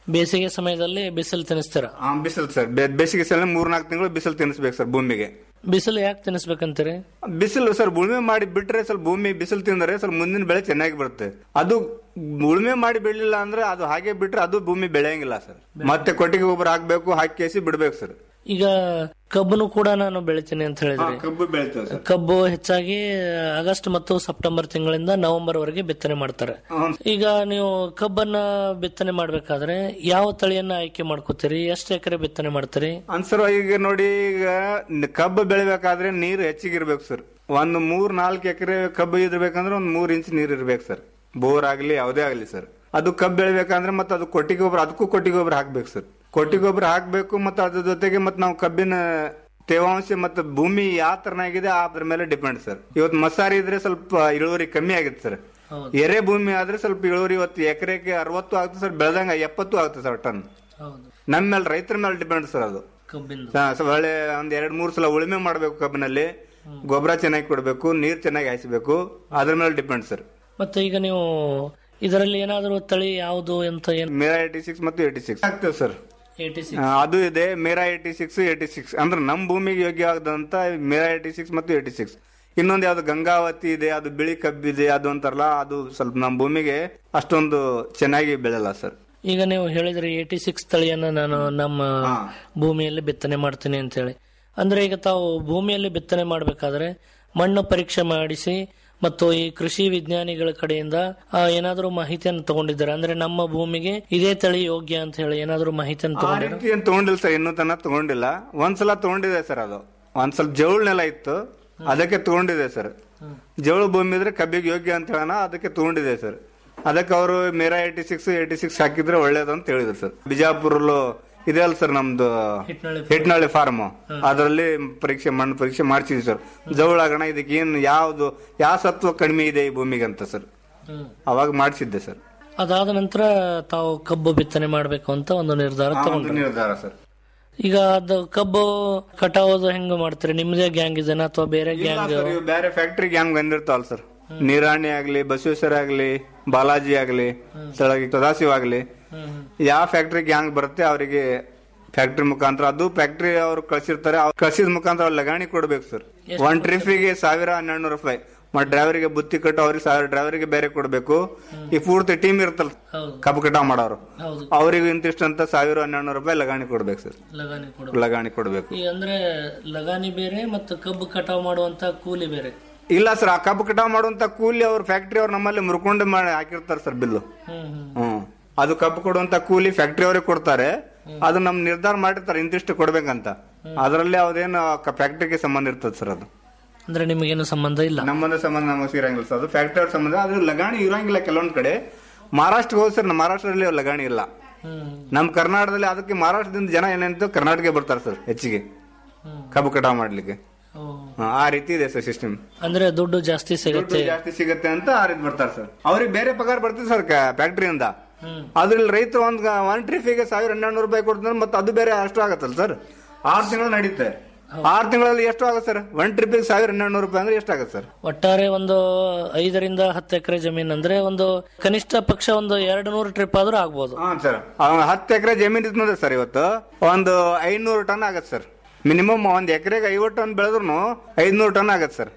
ಬೇಸಿಗೆ ಸಮಯದಲ್ಲಿ ಬಿಸಿಲು ತಿನ್ನಿಸ್ತೀರ ಬಿಸಿಲು ಸರ್ ಬೇಸಿಗೆ ಸಲ ಮೂರ್ನಾಲ್ಕು ತಿಂಗಳು ಬಿಸಿಲು ತಿನ್ನಿಸ್ಬೇಕು ಸರ್ ಭೂಮಿಗೆ ಬಿಸಿಲು ಯಾಕೆ ತಿನ್ನಿಸ್ಬೇಕಂತೀರಿ ಬಿಸಿಲು ಸರ್ ಉಳುಮೆ ಮಾಡಿ ಬಿಟ್ರೆ ಸ್ವಲ್ಪ ಭೂಮಿ ಬಿಸಿಲು ತಿಂದರೆ ಸ್ವಲ್ಪ ಮುಂದಿನ ಬೆಳೆ ಚೆನ್ನಾಗಿ ಬರುತ್ತೆ ಅದು ಉಳುಮೆ ಮಾಡಿ ಬೆಳಿಲಿಲ್ಲ ಅಂದ್ರೆ ಅದು ಹಾಗೆ ಬಿಟ್ರೆ ಅದು ಭೂಮಿ ಬೆಳೆಯಂಗಿಲ್ಲ ಸರ್ ಮತ್ತೆ ಕೊಟ್ಟಿಗೆ ಗೊಬ್ಬರ ಹಾಕ್ಬೇಕು ಹಾಕಿ ಕೇಸಿ ಬಿಡ್ಬೇಕು ಸರ್ ಈಗ ಕಬ್ಬನು ಕೂಡ ನಾನು ಬೆಳಿತೀನಿ ಅಂತ ಹೇಳಿದ್ರಿ ಕಬ್ಬು ಬೆಳಿತೇವೆ ಸರ್ ಕಬ್ಬು ಹೆಚ್ಚಾಗಿ ಆಗಸ್ಟ್ ಮತ್ತು ಸೆಪ್ಟೆಂಬರ್ ತಿಂಗಳಿಂದ ನವೆಂಬರ್ ವರೆಗೆ ಬಿತ್ತನೆ ಮಾಡ್ತಾರೆ ಈಗ ನೀವು ಕಬ್ಬನ್ನ ಬಿತ್ತನೆ ಮಾಡ್ಬೇಕಾದ್ರೆ ಯಾವ ತಳಿಯನ್ನ ಆಯ್ಕೆ ಮಾಡ್ಕೋತೀರಿ ಎಷ್ಟು ಎಕರೆ ಬಿತ್ತನೆ ಮಾಡ್ತೀರಿ ಅನ್ಸರ್ ಈಗ ನೋಡಿ ಈಗ ನ- ಕಬ್ಬು ಬೆಳಿಬೇಕಾದ್ರೆ ನೀರು ಹೆಚ್ಚಿಗೆ ಇರ್ಬೇಕು ಸರ್ ಒಂದು ಮೂರ್ ನಾಲ್ಕು ಎಕರೆ ಕಬ್ಬು ಇರ್ಬೇಕಂದ್ರೆ ಒಂದ್ ಮೂರ್ ಇಂಚ್ ನೀರ್ ಇರ್ಬೇಕು ಸರ್ ಬೋರ್ ಆಗ್ಲಿ ಯಾವುದೇ ಆಗ್ಲಿ ಸರ್ ಅದು ಕಬ್ಬು ಬೆಳಿಬೇಕಂದ್ರೆ ಮತ್ತೆ ಅದು ಕೊಟ್ಟಿಗೆ ಗೊಬ್ಬರ ಅದಕ್ಕೂ ಕೊಟ್ಟಿಗೆ ಗೊಬ್ಬರ ಹಾಕ್ಬೇಕು ಸರ್ ಕೊಟ್ಟಿಗೆ ಗೊಬ್ಬರ ಹಾಕ್ಬೇಕು ಮತ್ತೆ ಅದ್ರ ಜೊತೆಗೆ ಮತ್ತೆ ನಾವು ಕಬ್ಬಿನ ತೇವಾಂಶ ಮತ್ತೆ ಭೂಮಿ ಯಾವ ತರನಾಗಿದೆ ಅದ್ರ ಮೇಲೆ ಡಿಪೆಂಡ್ ಸರ್ ಇವತ್ತು ಮಸಾರಿ ಇದ್ರೆ ಸ್ವಲ್ಪ ಇಳುವರಿ ಕಮ್ಮಿ ಆಗುತ್ತೆ ಸರ್ ಎರೆ ಭೂಮಿ ಆದ್ರೆ ಸ್ವಲ್ಪ ಇಳುವರಿ ಇವತ್ತು ಎಕರೆಗೆ ಅರವತ್ತು ಆಗುತ್ತೆ ಸರ್ ಬೆಳೆದಂಗ ಎಪ್ಪತ್ತು ಆಗುತ್ತೆ ಸರ್ ಟನ್ ನಮ್ಮ ಮೇಲೆ ರೈತರ ಮೇಲೆ ಡಿಪೆಂಡ್ ಸರ್ ಅದು ಕಬ್ಬಿಂದು ಹಾ, ಸೊ ಒಳ್ಳೆ ಒಂದ್ ಎರಡ್ ಮೂರ್ ಸಲ ಉಳುಮೆ ಮಾಡ್ಬೇಕು ಕಬ್ಬಿನಲ್ಲಿ ಗೊಬ್ಬರ ಚೆನ್ನಾಗಿ ಕೊಡ್ಬೇಕು ನೀರ್ ಚೆನ್ನಾಗಿ ಹಾಯಿಸಬೇಕು ಅದ್ರ ಮೇಲೆ ಡಿಪೆಂಡ್ ಸರ್ ಮತ್ತೆ ಈಗ ನೀವು ಇದರಲ್ಲಿ ಏನಾದರೂ ತಳಿ ಯಾವುದು ಅಂತ ಏನ್ ಮೇರಾ ಏಟಿ ಸಿಕ್ಸ್ ಮತ್ತು ಏಟಿ ಸಿಕ್ಸ್ ಆಗ್ತೇವೆ ಸರ್ ಏಟಿ ಆ, ಅದು ಇದೆ ಮೇರಾ ಏಟಿ ಸಿಕ್ಸ್ ಏಟಿ ಸಿಕ್ಸ್ ಅಂದ್ರೆ ನಮ್ ಭೂಮಿಗೆ ಯೋಗ್ಯವಾದಂತ ಮೇರಾ ಏಟಿ ಸಿಕ್ಸ್ ಮತ್ತು ಏಟಿ ಸಿಕ್ಸ್ ಇನ್ನೊಂದು ಯಾವ್ದು ಗಂಗಾವತಿ ಇದೆ ಅದು ಬಿಳಿ ಕಬ್ಬಿದೆ ಅದು ಅಂತಾರಲ್ಲ ಅದು ಸ್ವಲ್ಪ ನಮ್ ಭೂಮಿಗೆ ಅಷ್ಟೊಂದು ಚೆನ್ನಾಗಿ ಬೆಳೆಯಲ್ಲ ಸರ್ ಈಗ ನೀವು ಹೇಳಿದ್ರಿ ಏಟಿ ಸಿಕ್ಸ್ ತಳಿಯನ್ನ ನಾನು ನಮ್ಮ ಭೂಮಿಯಲ್ಲಿ ಬಿತ್ತನೆ ಮಾಡ್ತೀನಿ ಅಂತ ಹೇಳಿ ಅಂದ್ರೆ ಈಗ ತಾವು ಭೂಮಿಯಲ್ಲಿ ಬಿತ್ತನೆ ಮಾಡಬೇಕಾದ್ರೆ ಮಣ್ಣು ಪರೀಕ್ಷೆ ಮಾಡಿಸಿ ಮತ್ತು ಈ ಕೃಷಿ ವಿಜ್ಞಾನಿಗಳ ಕಡೆಯಿಂದ ಆ, ಏನಾದರೂ ಮಾಹಿತಿಯನ್ನು ತಗೊಂಡಿದ್ದಾರೆ ಅಂದ್ರೆ ನಮ್ಮ ಭೂಮಿಗೆ ಇದೇ ತಳಿ ಯೋಗ್ಯ ಅಂತ ಹೇಳಿ ಏನಾದರೂ ಮಾಹಿತಿಯನ್ನು ಆ ತಗೊಂಡಿದ್ದಾರೆ ರೀತಿ ಏನ್ ತಗೊಂಡಿಲ್ಲ ಸರ್ ಇನ್ನೂ ತನಕ ತಗೊಂಡಿಲ್ಲ ಒಂದ್ಸಲ ತಗೊಂಡಿದೆ ಸರ್ ಅದು ಒಂದ್ ಸ್ವಲ್ಪ ಜವಳ ನೆಲ ಇತ್ತು ಅದಕ್ಕೆ ತಗೊಂಡಿದೆ ಸರ್ ಜವಳ ಭೂಮಿ ಇದ್ರೆ ಕಬ್ಬಿಗೆ ಯೋಗ್ಯ ಅಂತ ಹೇಳೋಣ ಅದಕ್ಕೆ ತಗೊಂಡಿದೆ ಸರ್ ಅದಕ್ಕೆ ಅವರು ಮೇರಾ ಏಟಿ ಸಿಕ್ಸ್ ಏಟಿ ಸಿಕ್ಸ್ ಹಾಕಿದ್ರೆ ಒಳ್ಳೇದು ಅಂತ ಹೇಳಿದ್ರು ಸರ್ ಬಿಜಾಪುರಲ್ಲೂ ಇದೆ ಅಲ್ಲ ಸರ್ ನಮ್ದು ಹಿಟ್ನಳ್ಳಿ ಫಾರ್ಮ್ ಅದರಲ್ಲಿ ಪರೀಕ್ಷೆ ಮಣ್ಣು ಪರೀಕ್ಷೆ ಮಾಡ್ಸಿದ್ವಿ ಸರ್ ಜವಳಾಗಣ ಇದಕ್ಕೆ ಏನ್ ಯಾವ್ದು ಯಾವ ಸತ್ವ ಕಡಿಮೆ ಇದೆ ಈ ಭೂಮಿಗೆ ಅಂತ ಸರ್ ಅವಾಗ ಮಾಡಿಸಿದ್ದೆ ಸರ್ ಅದಾದ ನಂತರ ತಾವು ಕಬ್ಬು ಬಿತ್ತನೆ ಮಾಡಬೇಕು ಅಂತ ಒಂದು ನಿರ್ಧಾರ ಆ ಒಂದು ತಗೊಂಡ್ರು ನಿರ್ಧಾರ ಸರ್ ಈಗ ಅದು ಕಬ್ಬು ಕಟಾವುದು ಹೆಂಗ ಮಾಡ್ತೀರಿ ನಿಮ್ದೇ ಗ್ಯಾಂಗ್ ಇದೆನಾ ಅಥವಾ ಬೇರೆ ಇಲ್ಲ ಗ್ಯಾಂಗ್ ಸರ್, ಇವು ಬೇರೆ ಫ್ಯಾಕ್ಟ್ರಿ ಗ್ಯಾಂಗ್ ಬಂದಿರ್ತಾವಲ್ಲ ಸರ್ ನಿರಾಣಿ ಆಗ್ಲಿ ಬಸವೇಶ್ವರ ಆಗ್ಲಿ ಬಾಲಾಜಿ ಆಗ್ಲಿ ತಳಗಿ ಸದಾಶಿವ ಆಗ್ಲಿ ಯಾವ ಫ್ಯಾಕ್ಟ್ರಿ ಗ್ಯಾಂಗ್ ಬರುತ್ತೆ ಅವರಿಗೆ ಫ್ಯಾಕ್ಟ್ರಿ ಮುಖಾಂತರ ಅದು ಫ್ಯಾಕ್ಟ್ರಿ ಅವ್ರು ಕಳ್ಸಿರ್ತಾರೆ ಅವ್ರು ಕಳ್ಸಿದ ಮುಖಾಂತರ ಅವ್ರು ಲಗಾಣಿ ಕೊಡ್ಬೇಕು ಸರ್ ಒನ್ ಟ್ರಿಪ್ಪಿಗೆ ಸಾವಿರ ಹನ್ನೆರಡು ರೂಪಾಯಿ ಮತ್ತೆ ಡ್ರೈವರಿಗೆ ಬುತ್ತಿ ಕಟ್ಟು ಅವ್ರಿಗೆ ಸಾವಿರ ಡ್ರೈವರಿಗೆ ಬೇರೆ ಕೊಡ್ಬೇಕು ಈ ಪೂರ್ತಿ ಟೀಮ್ ಇರ್ತಲ್ಲ ಕಬ್ಬು ಕಟಾವ್ ಮಾಡೋರು ಹೌದು ಅವ್ರಿಗೆ ಇಂತಿಷ್ಟು ಅಂತ ಸಾವಿರ ಹನ್ನೆರಡು ರೂಪಾಯಿ ಲಗಾಣಿ ಕೊಡ್ಬೇಕು ಸರ್ ಲಗಾನಿ ಕೊಡ ಲಗಾಣಿ ಕೊಡ್ಬೇಕು ಈ ಅಂದ್ರೆ ಲಗಾನಿ ಬೇರೆ ಮತ್ತು ಕಬ್ಬು ಕಟಾವ್ ಮಾಡುವಂತ ಕೂಲಿ ಬೇರೆ ಇಲ್ಲ ಸರ್ ಆ ಕಬ್ಬು ಕಟಾವ್ ಮಾಡುವಂತ ಕೂಲಿ ಅವ್ರ ಫ್ಯಾಕ್ಟ್ರಿ ಅವ್ರು ನಮ್ಮಲ್ಲಿ ಮುರ್ಕೊಂಡು ಮಾಡಿ ಹಾಕಿರ್ತಾರೆ ಸರ್ ಬಿಲ್ಲು ಹ್ಮ್ ಹ್ಮ್ ಹ್ಮ್ ಅದು ಕಬ್ಬು ಕೊಡುವಂತ ಕೂಲಿ ಫ್ಯಾಕ್ಟ್ರಿ ಅವರೇ ಕೊಡ್ತಾರೆ ಅದು ನಮ್ ನಿರ್ಧಾರ ಮಾಡಿರ್ತಾರೆ ಇಂತಿಷ್ಟು ಕೊಡ್ಬೇಕಂತ ಅದರಲ್ಲಿ ಅದೇನು ಫ್ಯಾಕ್ಟ್ರಿಗೆ ಸಂಬಂಧ ಇರ್ತದೆ ಸರ್ ಅದು ಅಂದ್ರೆ ನಿಮಗೇನು ಸಂಬಂಧ ಇಲ್ಲ ನಮ್ಮನ್ನ ಸಂಬಂಧ ನಮಗೆ ಇರಂಗಿಲ್ಲ ಸರ್ ಅದು ಫ್ಯಾಕ್ಟ್ರಿ ಅವ್ರ ಸಂಬಂಧ ಅದು ಲಗಾಣಿ ಇರಂಗಿಲ್ಲ ಕೆಲವೊಂದ್ ಕಡೆ ಮಹಾರಾಷ್ಟ್ರಕ್ಕೆ ಹೋಗಿ ಸರ್ ನಮ್ಮ ಮಹಾರಾಷ್ಟ್ರದಲ್ಲಿ ಲಗಾಣಿ ಇಲ್ಲ ನಮ್ ಕರ್ನಾಟಕದಲ್ಲಿ ಅದಕ್ಕೆ ಮಹಾರಾಷ್ಟ್ರದಿಂದ ಜನ ಏನಂತ ಕರ್ನಾಟಕ ಬರ್ತಾರೆ ಸರ್ ಹೆಚ್ಚಿಗೆ ಕಬ್ಬು ಕಟಾವ್ ಮಾಡ್ಲಿಕ್ಕೆ ಹಾ, ಆ ರೀತಿ ಇದೆ ಸರ್ ಸಿಸ್ಟಮ್ ಅಂದ್ರೆ ದುಡ್ಡು ಜಾಸ್ತಿ ಸಿಗುತ್ತೆ ಜಾಸ್ತಿ ಸಿಗುತ್ತೆ ಅಂತ ಆ ರೀತಿ ಬರ್ತಾರೆ ಸರ್ ಅವ್ರಿಗೆ ಬೇರೆ ಪಗಾರ ಬರ್ತದೆ ಸರ್ ಫ್ಯಾಕ್ಟ್ರಿಯಿಂದ ಅದ್ರಲ್ಲಿ ರೈತರು ಒಂದ್ ಗ- ಒಂದ್ ಟ್ರಿಫಿಗೆ ಸಾವಿರ ಹನ್ನೆರಡು ರೂಪಾಯಿ ಕೊಡ್ತಾರೆ ಮತ್ತೆ ಅದು ಬೇರೆ ಅಷ್ಟು ಆಗತ್ತಲ್ಲ ಸರ್ ಆರು ತಿಂಗಳು ನಡೀತೆ ಆರು ತಿಂಗಳಲ್ಲಿ ಎಷ್ಟು ಆಗುತ್ತೆ ಸರ್ ಒನ್ ಟ್ರಿಪ್ಪಿಗೆ ಸಾವಿರ ಹನ್ನೆರಡು ರೂಪಾಯಿ ಅಂದ್ರೆ ಎಷ್ಟಾಗುತ್ತೆ ಸರ್ ಒಟ್ಟಾರೆ ಒಂದು ಐದರಿಂದ ಹತ್ತು ಎಕರೆ ಜಮೀನ್ ಅಂದ್ರೆ ಒಂದು ಕನಿಷ್ಠ ಪಕ್ಷ ಒಂದು ಎರಡು ನೂರು ಟ್ರಿಪ್ ಆದ್ರೂ ಆಗ್ಬೋದು ಹಾ ಸರ್ ಹತ್ತು ಎಕರೆ ಜಮೀನ್ ಇತ್ತು ಸರ್ ಇವತ್ತು ಒಂದು ಐನೂರು ಟನ್ ಆಗತ್ತೆ ಸರ್ ಮಿನಿಮಮ್ ಒಂದ್ ಎಕರೆಗೆ ಐವತ್ತು ಟನ್ ಬೆಳೆದ್ರು ಐದ್ನೂರು ಟನ್ ಆಗತ್ತೆ ಸರ್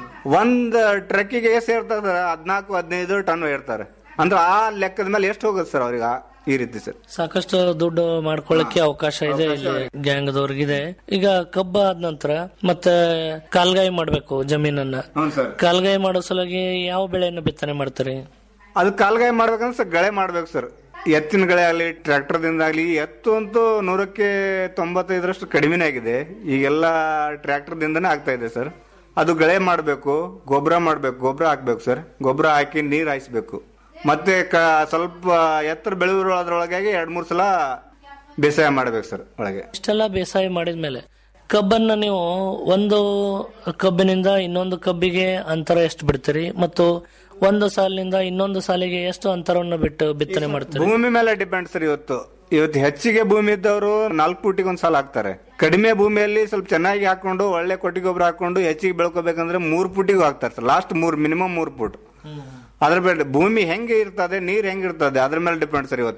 ಒಂದ್ ಟ್ರಕ್ಕಿಗೆ ಎಷ್ಟು ಇರ್ತದೆ ಸರ್ ಹದಿನಾಲ್ಕು ಹದಿನೈದು ಟನ್ ಇರ್ತಾರೆ ಅಂದ್ರೆ ಆ ಲೆಕ್ಕದ ಮೇಲೆ ಎಷ್ಟು ಹೋಗುತ್ತೆ ಸರ್ ಅವ್ರಿಗೆ ಆ- ಈ ರೀತಿ ಸರ್ ಸಾಕಷ್ಟು ದುಡ್ಡು ಮಾಡ್ಕೊಳ್ಳಿಕ್ಕೆ ಅವಕಾಶ ಇದೆ ಇಲ್ಲಿ ಗ್ಯಾಂಗ್ದವ್ರಿಗಿದೆ ಈಗ ಕಬ್ಬ ಆದ ನಂತರ ಮತ್ತೆ ಕಾಲ್ಗಾಯಿ ಮಾಡ್ಬೇಕು ಜಮೀನನ್ನ ಕಾಲ್ಗಾಯಿ ಮಾಡೋ ಸಲುವಾಗಿ ಯಾವ ಬೆಳೆಯನ್ನು ಬಿತ್ತನೆ ಮಾಡ್ತಾರೆ ಅದು ಕಾಲ್ಗಾಯ ಮಾಡ್ಬೇಕಂದ್ರೆ ಸರ್ ಗಳೆ ಮಾಡ್ಬೇಕು ಸರ್ ಎತ್ತಿನ ಗಳೆ ಆಗಲಿ ಟ್ರ್ಯಾಕ್ಟರ್ದಿಂದ ಆಗಲಿ ಎತ್ತು ಅಂತೂ ನೂರಕ್ಕೆ ತೊಂಬತ್ತೈದರಷ್ಟು ಕಡಿಮೆನೇ ಆಗಿದೆ ಈಗೆಲ್ಲ ಟ್ರ್ಯಾಕ್ಟರ್ದಿಂದನೇ ಆಗ್ತಾ ಇದೆ ಸರ್ ಅದು ಗಳೆ ಮಾಡಬೇಕು ಗೊಬ್ಬರ ಮಾಡಬೇಕು ಗೊಬ್ಬರ ಹಾಕ್ಬೇಕು ಸರ್ ಗೊಬ್ಬರ ಹಾಕಿ ನೀರು ಹಾಯಿಸ್ಬೇಕು ಮತ್ತೆ ಕ ಸ್ವಲ್ಪ ಎತ್ತರ ಬೆಳೆಯುವ ಅದ್ರೊಳಗಾಗಿ ಎರಡ್ ಮೂರು ಸಲ ಬೇಸಾಯ ಮಾಡ್ಬೇಕು ಸರ್ ಒಳಗೆ ಇಷ್ಟೆಲ್ಲ ಬೇಸಾಯ ಮಾಡಿದ್ಮೇಲೆ ಕಬ್ಬನ್ನ ನೀವು ಒಂದು ಕಬ್ಬಿನಿಂದ ಇನ್ನೊಂದು ಕಬ್ಬಿಗೆ ಅಂತರ ಎಷ್ಟು ಬಿಡ್ತೀರಿ ಮತ್ತು ಒಂದು ಸಾಲಿನಿಂದ ಇನ್ನೊಂದು ಸಾಲಿಗೆ ಎಷ್ಟು ಅಂತರವನ್ನು ಬಿಟ್ಟು ಬಿತ್ತನೆ ಮಾಡ್ತೀರಿ ಭೂಮಿ ಮೇಲೆ ಡಿಪೆಂಡ್ ಸರ್ ಇವತ್ತು ಇವತ್ತು ಹೆಚ್ಚಿಗೆ ಭೂಮಿ ಇದ್ದವರು ನಾಲ್ಕು ಫೂಟಿಗೆ ಒಂದ್ ಸಾಲ ಹಾಕ್ತಾರೆ ಕಡಿಮೆ ಭೂಮಿಯಲ್ಲಿ ಸ್ವಲ್ಪ ಚೆನ್ನಾಗಿ ಹಾಕೊಂಡು ಒಳ್ಳೆ ಕೊಟ್ಟಿ ಗೊಬ್ಬರ ಹಾಕೊಂಡು ಹೆಚ್ಚಿಗೆ ಬೆಳ್ಕೋಬೇಕಂದ್ರೆ ಮೂರ್ ಫೂಟಿಗೂ ಹಾಕ್ತಾರೆ ಸರ್ ಲಾಸ್ಟ್ ಮೂರ್ ಮಿನಿಮಮ್ ಮೂರ್ ಫೂಟ್ ಅದ್ರ ಮೇಲೆ ಭೂಮಿ ಹೆಂಗೆ ಇರ್ತದೆ ನೀರ್ ಹೆಂಗಿರ್ತದೆ ಅದ್ರ ಮೇಲೆ ಡಿಪೆಂಡ್ ಸರ್ ಇವತ್ತು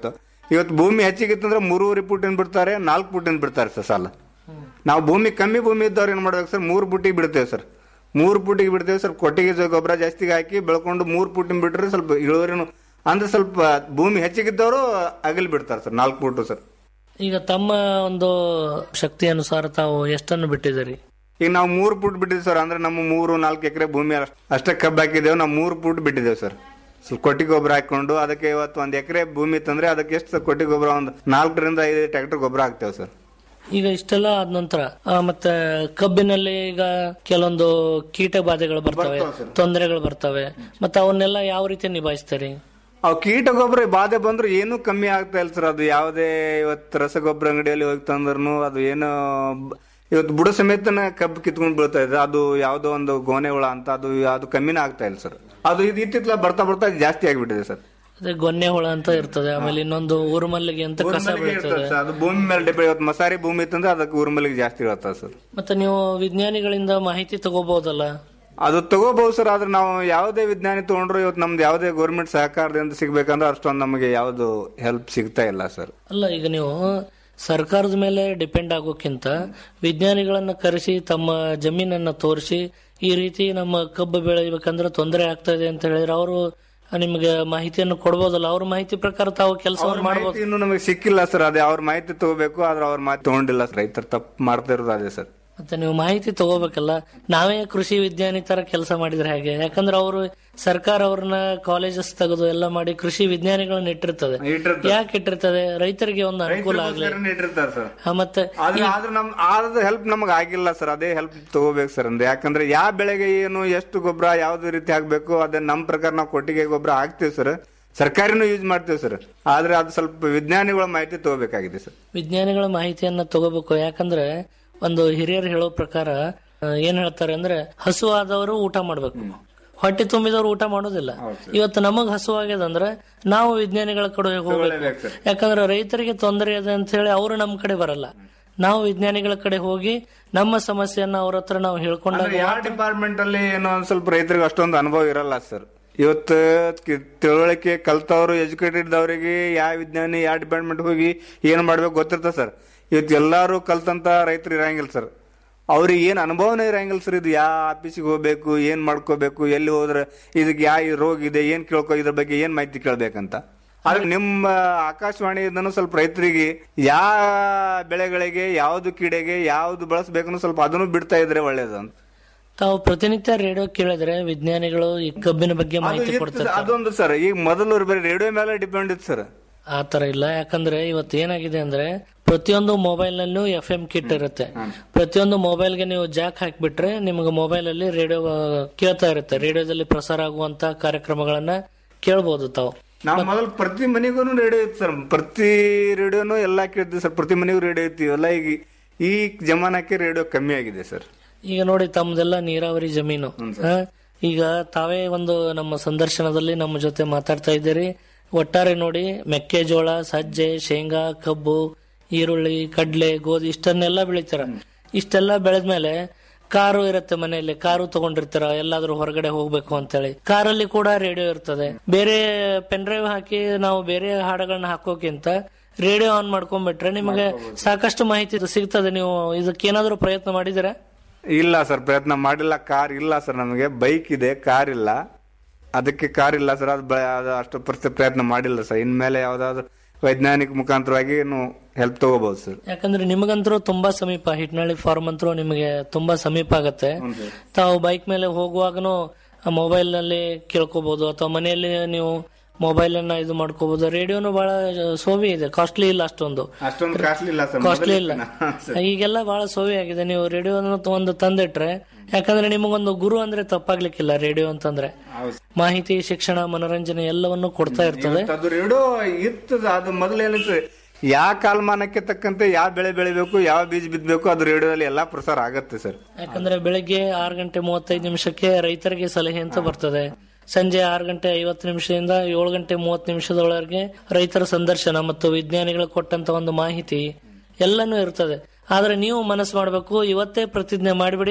ಇವತ್ತು ಭೂಮಿ ಹೆಚ್ಚಿಗಿತ್ತಂದ್ರೆ ಮೂರುವರೆ ಫುಟಿನ ಬಿಡ್ತಾರೆ ನಾಲ್ಕು ಫುಟಿನ ಬಿಡ್ತಾರೆ ಸರ್ ಸಾಲ ನಾವು ಭೂಮಿ ಕಮ್ಮಿ ಭೂಮಿ ಇದ್ದವ್ರು ಏನು ಮಾಡ್ಬೇಕು ಸರ್ ಮೂರು ಫುಟಿಗೆ ಬಿಡ್ತೇವೆ ಸರ್ ಮೂರು ಫುಟಿಗೆ ಬಿಡ್ತೇವೆ ಸ್ವಲ್ಪ ಕೊಟ್ಟಿಗೆ ಜೊ- ಗೊಬ್ಬರ ಜಾಸ್ತಿಗೆ ಹಾಕಿ ಬೆಳ್ಕೊಂಡು ಮೂರು ಫುಟಿನ ಬಿಟ್ರೆ ಸ್ವಲ್ಪ ಇಳುವರಿನು ಅಂದ್ರೆ ಸ್ವಲ್ಪ ಭೂಮಿ ಹೆಚ್ಚಿಗಿದ್ದವರು ಅಗಲ್ ಬಿಡ್ತಾರೆ ಸರ್ ನಾಲ್ಕು ಫುಟು ಸರ್ ಈಗ ತಮ್ಮ ಒಂದು ಶಕ್ತಿ ಅನುಸಾರ ತಾವು ಎಷ್ಟನ್ನು ಬಿಟ್ಟಿದ್ದೀರಿ ಈಗ ನಾವು ಮೂರು ಫುಟ್ ಬಿಟ್ಟಿದ್ದೀವಿ ಸರ್ ಅಂದ್ರೆ ನಮ್ಮ ಮೂರು ನಾಲ್ಕು ಎಕರೆ ಭೂಮಿ ಅಷ್ಟ್- ಅಷ್ಟೇ ಕಬ್ಬು ಹಾಕಿದ್ದೇವೆ ನಾವು ಮೂರು ಫುಟ್ ಬಿಟ್ಟಿದ್ದೇವೆ ಸರ್ ಸ್ವಲ್ಪ ಕೊಟ್ಟಿಗೆ ಗೊಬ್ಬರ ಹಾಕೊಂಡು ಅದಕ್ಕೆ ಇವತ್ತು ಒಂದು ಎಕರೆ ಭೂಮಿ ಇತ್ತಂದ್ರೆ ಅದಕ್ಕೆ ಎಷ್ಟು ಸರ್ ಕೊಟ್ಟಿಗೆ ಗೊಬ್ಬರ ಒಂದು ನಾಲ್ಕರಿಂದ ಐದು ಟ್ರ್ಯಾಕ್ಟರ್ ಗೊಬ್ಬರ ಹಾಕ್ತೇವೆ ಸರ್ ಈಗ ಇಷ್ಟೆಲ್ಲ ಆದ ನಂತರ ಆ, ಮತ್ತೆ ಕಬ್ಬಿನಲ್ಲಿ ಈಗ ಕೆಲವೊಂದು ಕೀಟ ಬಾಧೆಗಳು ಬರ್ತವೆ ತೊಂದರೆಗಳು ಬರ್ತವೆ ಮತ್ತೆ ಅವನ್ನೆಲ್ಲ ಯಾವ ರೀತಿ ನಿಭಾಯಿಸ್ತೀರಿ ಅವು ಕೀಟ ಗೊಬ್ಬರ ಬಾಧೆ ಬಂದ್ರು ಏನೂ ಕಮ್ಮಿ ಆಗ್ತಾ ಇಲ್ಲ ಸರ್ ಅದು ಯಾವುದೇ ಇವತ್ತು ರಸಗೊಬ್ಬರ ಅಂಗಡಿಯಲ್ಲಿ ಹೋಗಿ ತಂದ್ರು ಅದು ಏನೋ ಬ- ಇವತ್ತು ಬುಡ ಸಮೇತನ ಕಬ್ಬು ಕಿತ್ಕೊಂಡು ಬೀಳ್ತಾ ಇದೆ ಅದು ಯಾವುದೋ ಒಂದು ಗೋನೆ ಹುಳ ಅಂತ ಅದು ಅದು ಕಮ್ಮಿನೇ ಆಗ್ತಾ ಇಲ್ಲ ಸರ್ ಅದು ಇದು ಇತ್ತಿತ್ತಲ ಬರ್ತಾ ಬರ್ತಾ ಜಾಸ್ತಿ ಆಗಿಬಿಟ್ಟಿದೆ ಸರ್ ಅದೇ ಗೊನ್ನೆ ಹುಳ ಅಂತ ಇರ್ತದೆ ಆಮೇಲೆ ಇನ್ನೊಂದು ಊರುಮಲ್ಲಿಗೆ ಅಂತ ಕಸ ಊರ್ಮಲ್ಲಿಗೆ ಇರ್ತದೆ ಬೀಳ್ತದೆ ಸರ್, ಅದು ಭೂಮಿ ಮೇಲೆ ಡಿಪೆಂಡ್ ಇವತ್ತು ಮಸಾರಿ ಭೂಮಿ ಇತ್ತಂದ್ರೆ ಅದಕ್ಕೆ ಊರ್ಮಲ್ಲಿಗೆ ಜಾಸ್ತಿ ಇರ್ತದೆ ಸರ್ ಮತ್ತೆ ನೀವು ವಿಜ್ಞಾನಿಗಳಿಂದ ಮಾಹಿತಿ ತಗೋಬಹುದಲ್ಲ ಅದು ತಗೋಬಹುದು ಸರ್ ಆದ್ರೆ ನಾವು ಯಾವುದೇ ವಿಜ್ಞಾನಿ ತಗೊಂಡ್ರು ಇವತ್ತು ನಮ್ದು ಯಾವುದೇ ಗೌರ್ಮೆಂಟ್ ಸಹಕಾರದಿಂದ ಸಿಗ್ಬೇಕಂದ್ರೆ ಅಷ್ಟೊಂದು ನಮಗೆ ಯಾವ್ದು ಹೆಲ್ಪ್ ಸಿಗ್ತಾ ಇಲ್ಲ ಸರ್ ಅಲ್ಲ ಈಗ ನೀವು ಸರ್ಕಾರದ ಮೇಲೆ ಡಿಪೆಂಡ್ ಆಗೋಕ್ಕಿಂತ ವಿಜ್ಞಾನಿಗಳನ್ನ ಕರೆಸಿ ತಮ್ಮ ಜಮೀನನ್ನ ತೋರಿಸಿ ಈ ರೀತಿ ನಮ್ಮ ಕಬ್ಬು ಬೆಳಿಬೇಕಂದ್ರೆ ತೊಂದರೆ ಆಗ್ತಾ ಇದೆ ಅಂತ ಹೇಳಿದ್ರೆ ಅವರು ನಿಮಗೆ ಮಾಹಿತಿಯನ್ನು ಕೊಡ್ಬೋದಲ್ಲ ಅವ್ರ ಮಾಹಿತಿ ಪ್ರಕಾರ ತಾವು ಕೆಲಸವನ್ನು ಮಾಡ್ಬೋದು ಮಾಹಿತಿ ಇನ್ನೂ ನಮಗೆ ಸಿಕ್ಕಿಲ್ಲ ಸರ್ ಅದೇ ಅವ್ರ ಮಾಹಿತಿ ತಗೋಬೇಕು ಆದ್ರೆ ಅವ್ರ ಮಾಹಿತಿ ತಗೊಂಡಿಲ್ಲ ಸರ್ ರೈತರು ತಪ್ಪು ಮಾಡ್ತಾ ಇರೋದು ಅದೇ ಸರ್ ಮತ್ತೆ ನೀವು ಮಾಹಿತಿ ತಗೋಬೇಕಲ್ಲ ನಾವೇ ಕೃಷಿ ವಿಜ್ಞಾನಿ ತರ ಕೆಲಸ ಮಾಡಿದ್ರೆ ಹೇಗೆ ಯಾಕಂದ್ರೆ ಅವರು ಸರ್ಕಾರ ಅವ್ರನ್ನ ಕಾಲೇಜಸ್ ತೆಗೆದು ಎಲ್ಲ ಮಾಡಿ ಕೃಷಿ ವಿಜ್ಞಾನಿಗಳನ್ನ ಇಟ್ಟಿರ್ತದೆ ಯಾಕೆ ಇಟ್ಟಿರ್ತದೆ ರೈತರಿಗೆ ಒಂದು ಅನುಕೂಲ ಆಗ್ಲಿ ಇಟ್ಟಿರ್ತಾರೆ ಸರ್ ಆ, ಮತ್ತೆ ಆದ್ರೆ ಆದ್ರೆ ನಮ್ ಆದ್ರೆ ಹೆಲ್ಪ್ ನಮಗೆ ಆಗಿಲ್ಲ ಸರ್ ಅದೇ ಹೆಲ್ಪ್ ತಗೋಬೇಕು ಸರ್ ಅಂದ್ರೆ ಯಾಕಂದ್ರೆ ಯಾವ ಬೆಳೆಗೆ ಏನು ಎಷ್ಟು ಗೊಬ್ಬರ ಯಾವ್ದು ರೀತಿ ಹಾಕ್ಬೇಕು ಅದೇ ನಮ್ ಪ್ರಕಾರ ನಾವು ಕೊಟ್ಟಿಗೆ ಗೊಬ್ಬರ ಹಾಕ್ತಿವಿ ಸರ್ ಸರ್ಕಾರಿನೂ ಯೂಸ್ ಮಾಡ್ತೀವಿ ಸರ್ ಆದ್ರೆ ಅದು ಸ್ವಲ್ಪ ವಿಜ್ಞಾನಿಗಳ ಮಾಹಿತಿ ತಗೋಬೇಕಾಗಿದೆ ಸರ್ ವಿಜ್ಞಾನಿಗಳ ಮಾಹಿತಿಯನ್ನ ತಗೋಬೇಕು ಯಾಕಂದ್ರೆ ಒಂದು ಹಿರಿಯರು ಹೇಳೋ ಪ್ರಕಾರ ಆ, ಏನ್ ಹೇಳ್ತಾರೆ ಅಂದ್ರೆ ಹಸು ಆದವರು ಊಟ ಮಾಡ್ಬೇಕು ಹೊಟ್ಟೆ ತುಂಬಿದವರು ಊಟ ಮಾಡೋದಿಲ್ಲ ಇವತ್ತು ನಮಗ್ ಹಸು ಆಗ್ಯದ ಅಂದ್ರೆ ನಾವು ವಿಜ್ಞಾನಿಗಳ ಕಡೆ ಹೋಗ್ಬೇಕು ಯಾಕಂದ್ರೆ ರೈತರಿಗೆ ತೊಂದರೆ ಇದೆ ಅಂತ ಹೇಳಿ ಅವರು ನಮ್ ಕಡೆ ಬರಲ್ಲ ನಾವು ವಿಜ್ಞಾನಿಗಳ ಕಡೆ ಹೋಗಿ ನಮ್ಮ ಸಮಸ್ಯೆಯನ್ನ ಅವ್ರ ಹತ್ರ ನಾವು ಹೇಳ್ಕೊಂಡಾಗ ಅಂದ್ರೆ ಯಾವ ಡಿಪಾರ್ಟ್ಮೆಂಟ್ ಅಲ್ಲಿ ಏನೋ ಒಂದ್ ಸ್ವಲ್ಪ ರೈತರಿಗೆ ಅಷ್ಟೊಂದು ಅನುಭವ ಇರಲ್ಲ ಸರ್ ಇವತ್ತು ಕಿ- ತಿಳುವಳಿಕೆ ಕಲ್ತವ್ರು ಎಜುಕೇಟೆಡ್ ದವರಿಗೆ ಯಾವ ವಿಜ್ಞಾನಿ ಯಾವ ಡಿಪಾರ್ಟ್ಮೆಂಟ್ ಹೋಗಿ ಏನ್ ಮಾಡ್ಬೇಕು ಗೊತ್ತಿರ್ತದೆ ಸರ್ ಇವತ್ತು ಎಲ್ಲಾರು ಕಲ್ತಂತ ರೈತರು ಇರಂಗಿಲ್ಲ ಸರ್ ಅವ್ರಿಗೆ ಏನ್ ಅನುಭವನೇ ಇರಂಗಿಲ್ಲ ಸರ್ ಇದು ಯಾವ ಆಫೀಸಿಗೆ ಹೋಗ್ಬೇಕು ಏನ್ ಮಾಡ್ಕೋಬೇಕು ಎಲ್ಲಿ ಹೋದ್ರೆ ಇದಕ್ಕೆ ಯಾವ ರೋಗ ಇದೆ ಏನ್ ಕೇಳ್ಕೊ ಇದ್ರ ಬಗ್ಗೆ ಏನ್ ಮಾಹಿತಿ ಕೇಳ್ಬೇಕಂತ ಆದ್ರೆ ನಿಮ್ಮ ಆಕಾಶವಾಣಿಯಿಂದನೂ ಸ್ವಲ್ಪ ರೈತರಿಗೆ ಯಾವ ಬೆಳೆಗಳಿಗೆ ಯಾವ್ದು ಕೀಡೆಗೆ ಯಾವ್ದು ಬಳಸಬೇಕು ಸ್ವಲ್ಪ ಅದನ್ನು ಬಿಡ್ತಾ ಇದ್ರೆ ಒಳ್ಳೇದು ಅಂತ ತಾವು ಪ್ರತಿನಿತ್ಯ ರೇಡಿಯೋ ಕೇಳಿದ್ರೆ ವಿಜ್ಞಾನಿಗಳು ಈ ಕಬ್ಬಿನ ಬಗ್ಗೆ ಅದು ಮಾಹಿತಿ ಇತ್ತು- ಕೊಡ್ತಾರೆ ಅದೊಂದು ಸರ್ ಈಗ ಮೊದಲು ಬರೀ ರೇಡಿಯೋ ಮೇಲೆ ಡಿಪೆಂಡ್ ಇತ್ತು ಸರ್ ಆ ತರ ಇಲ್ಲ ಯಾಕಂದ್ರೆ ಇವತ್ತು ಏನಾಗಿದೆ ಅಂದ್ರೆ ಪ್ರತಿಯೊಂದು ಮೊಬೈಲ್ ನಲ್ಲೂ ಎಫ್ ಎಂ ಕಿಟ್ ಇರುತ್ತೆ ಪ್ರತಿಯೊಂದು ಮೊಬೈಲ್ಗೆ ನೀವು ಜಾಕ್ ಹಾಕ್ಬಿಟ್ರೆ ನಿಮ್ಗೆ ಮೊಬೈಲ್ ಅಲ್ಲಿ ರೇಡಿಯೋ ಕೇಳ್ತಾ ಇರುತ್ತೆ ರೇಡಿಯೋದಲ್ಲಿ ಪ್ರಸಾರ ಆಗುವಂತ ಕಾರ್ಯಕ್ರಮಗಳನ್ನ ಕೇಳ್ಬೋದು ತಾವು ನಾವು ಮೊದಲು ಪ್ರತಿ ಮನೆಗೂ ರೇಡಿಯೋ ಇತ್ತು ಸರ್ ಪ್ರತಿ ರೇಡಿಯೋನು ಎಲ್ಲಾ ಕೇಳ್ತೀವಿ ಸರ್ ಪ್ರತಿ ಮನೆಗೂ ರೇಡಿಯೋ ಇತ್ತು ಎಲ್ಲ ಈಗ ಈ ಜಮಾನಕ್ಕೆ ರೇಡಿಯೋ ಕಮ್ಮಿ ಆಗಿದೆ ಸರ್ ಈಗ ನೋಡಿ ತಮ್ಮದೆಲ್ಲ ನೀರಾವರಿ ಜಮೀನು ಹ? ಈಗ ತಾವೇ ಒಂದು ನಮ್ಮ ಸಂದರ್ಶನದಲ್ಲಿ ನಮ್ಮ ಜೊತೆ ಮಾತಾಡ್ತಾ ಇದ್ದೀರಿ ಒಟ್ಟಾರೆ ನೋಡಿ ಮೆಕ್ಕೆಜೋಳ ಸಜ್ಜೆ ಶೇಂಗಾ ಕಬ್ಬು ಈರುಳ್ಳಿ ಕಡ್ಲೆ ಗೋಧಿ ಇಷ್ಟನ್ನೆಲ್ಲ ಬೆಳಿತಾರ ಇಷ್ಟೆಲ್ಲ ಬೆಳೆದ್ಮೇಲೆ ಕಾರು ಇರುತ್ತೆ ಮನೆಯಲ್ಲಿ ಕಾರು ತಗೊಂಡಿರ್ತಾರ ಎಲ್ಲಾದ್ರೂ ಹೊರಗಡೆ ಹೋಗ್ಬೇಕು ಅಂತೇಳಿ ಕಾರಲ್ಲಿ ಕೂಡ ರೇಡಿಯೋ ಇರ್ತದೆ ಬೇರೆ ಪೆನ್ ಡ್ರೈವ್ ಹಾಕಿ ನಾವು ಬೇರೆ ಹಾಡುಗಳನ್ನ ಹಾಕೋಕ್ಕಿಂತ ರೇಡಿಯೋ ಆನ್ ಮಾಡ್ಕೊಂಡ್ಬಿಟ್ರೆ ನಿಮಗೆ ಸಾಕಷ್ಟು ಮಾಹಿತಿ ಸಿಗ್ತದೆ ನೀವು ಇದಕ್ಕೇನಾದ್ರೂ ಪ್ರಯತ್ನ ಮಾಡಿದಿರಾ ಇಲ್ಲ ಸರ್ ಪ್ರಯತ್ನ ಮಾಡಿಲ್ಲ ಕಾರ್ ಇಲ್ಲ ಸರ್ ನಮಗೆ ಬೈಕ್ ಇದೆ ಕಾರ್ ಇಲ್ಲ ಅದಕ್ಕೆ ಕಾರ್ ಇಲ್ಲ ಸರ್ ಅದು ಬ- ಅದು ಅಷ್ಟು ಪರಿಸ್ಥಿತಿ ಪ್ರಯತ್ನ ಮಾಡಿಲ್ಲ ಸರ್ ಇನ್ಮೇಲೆ ಯಾವ್ದಾದ್ರು ವೈಜ್ಞಾನಿಕ ಮುಖಾಂತರವಾಗಿ ಹೆಲ್ಪ್ ತಗೋಬಹುದು ಸರ್ ಯಾಕಂದ್ರೆ ನಿಮಗಂತರೂ ತುಂಬಾ ಸಮೀಪ ಹಿಟ್ನಳ್ಳಿ ಫಾರ್ಮ್ ಅಂತರೂ ನಿಮಗೆ ತುಂಬಾ ಸಮೀಪ ಆಗತ್ತೆ ತಾವು ಬೈಕ್ ಮೇಲೆ ಹೋಗುವಾಗನು ಮೊಬೈಲ್ ನಲ್ಲಿ ಕೇಳ್ಕೋಬಹುದು ಅಥವಾ ಮನೆಯಲ್ಲಿ ನೀವು ಮೊಬೈಲ್ ಅನ್ನ ಇದು ಮಾಡ್ಕೋಬಹುದು ರೇಡಿಯೋನು ಬಹಳ ಸೋವಿ ಇದೆ ಕಾಸ್ಟ್ಲಿ ಇಲ್ಲ ಅಷ್ಟೊಂದು ಅಷ್ಟೊಂದು ಕಾಸ್ಟ್ಲಿ ಇಲ್ಲ ಸರ್ ಕಾಸ್ಟ್ಲಿ ಇಲ್ಲ ಈಗೆಲ್ಲ ಬಹಳ ಸೋವಿ ಆಗಿದೆ ನೀವು ರೇಡಿಯೋ ಒಂದು ತಂದಿಟ್ರೆ ಯಾಕಂದ್ರೆ ನಿಮಗೊಂದು ಗುರು ಅಂದ್ರೆ ತಪ್ಪಾಗ್ಲಿಕ್ಕಿಲ್ಲ ರೇಡಿಯೋ ಅಂತಂದ್ರೆ ಮಾಹಿತಿ ಶಿಕ್ಷಣ ಮನೋರಂಜನೆ ಎಲ್ಲವನ್ನು ಕೊಡ್ತಾ ಇರ್ತದೆ ಅದು ರೇಡಿಯೋ ಇತ್ತು ಅದು ಮೊದಲು ಏನಿತ್ತು ಯಾವ ಕಾಲಮಾನಕ್ಕೆ ತಕ್ಕಂತೆ ಯಾವ ಬೆಳೆ ಬೆಳಿಬೇಕು ಯಾವ ಬೀಜ ಬಿತ್ತಬೇಕು ಅದು ರೇಡಿಯೋದಲ್ಲಿ ಎಲ್ಲಾ ಪ್ರಸಾರ ಆಗತ್ತೆ ಸರ್ ಯಾಕಂದ್ರೆ ಬೆಳಗ್ಗೆ ಆರು ಗಂಟೆ ಮೂವತ್ತೈದು ನಿಮಿಷಕ್ಕೆ ರೈತರಿಗೆ ಸಲಹೆ ಅಂತ ಬರ್ತದೆ ಸಂಜೆ ಆರು ಗಂಟೆ ಐವತ್ತು ನಿಮಿಷದಿಂದ ಏಳು ಗಂಟೆ ಮೂವತ್ತು ನಿಮಿಷದೊಳಗೆ ರೈತರ ಸಂದರ್ಶನ ಮತ್ತು ವಿಜ್ಞಾನಿಗಳು ಕೊಟ್ಟಂತ ಒಂದು ಮಾಹಿತಿ ಎಲ್ಲನೂ ಇರ್ತದೆ ಆದ್ರೆ ನೀವು ಮನಸ್ಸು ಮಾಡಬೇಕು ಇವತ್ತೇ ಪ್ರತಿಜ್ಞೆ ಮಾಡಿಬಿಡಿ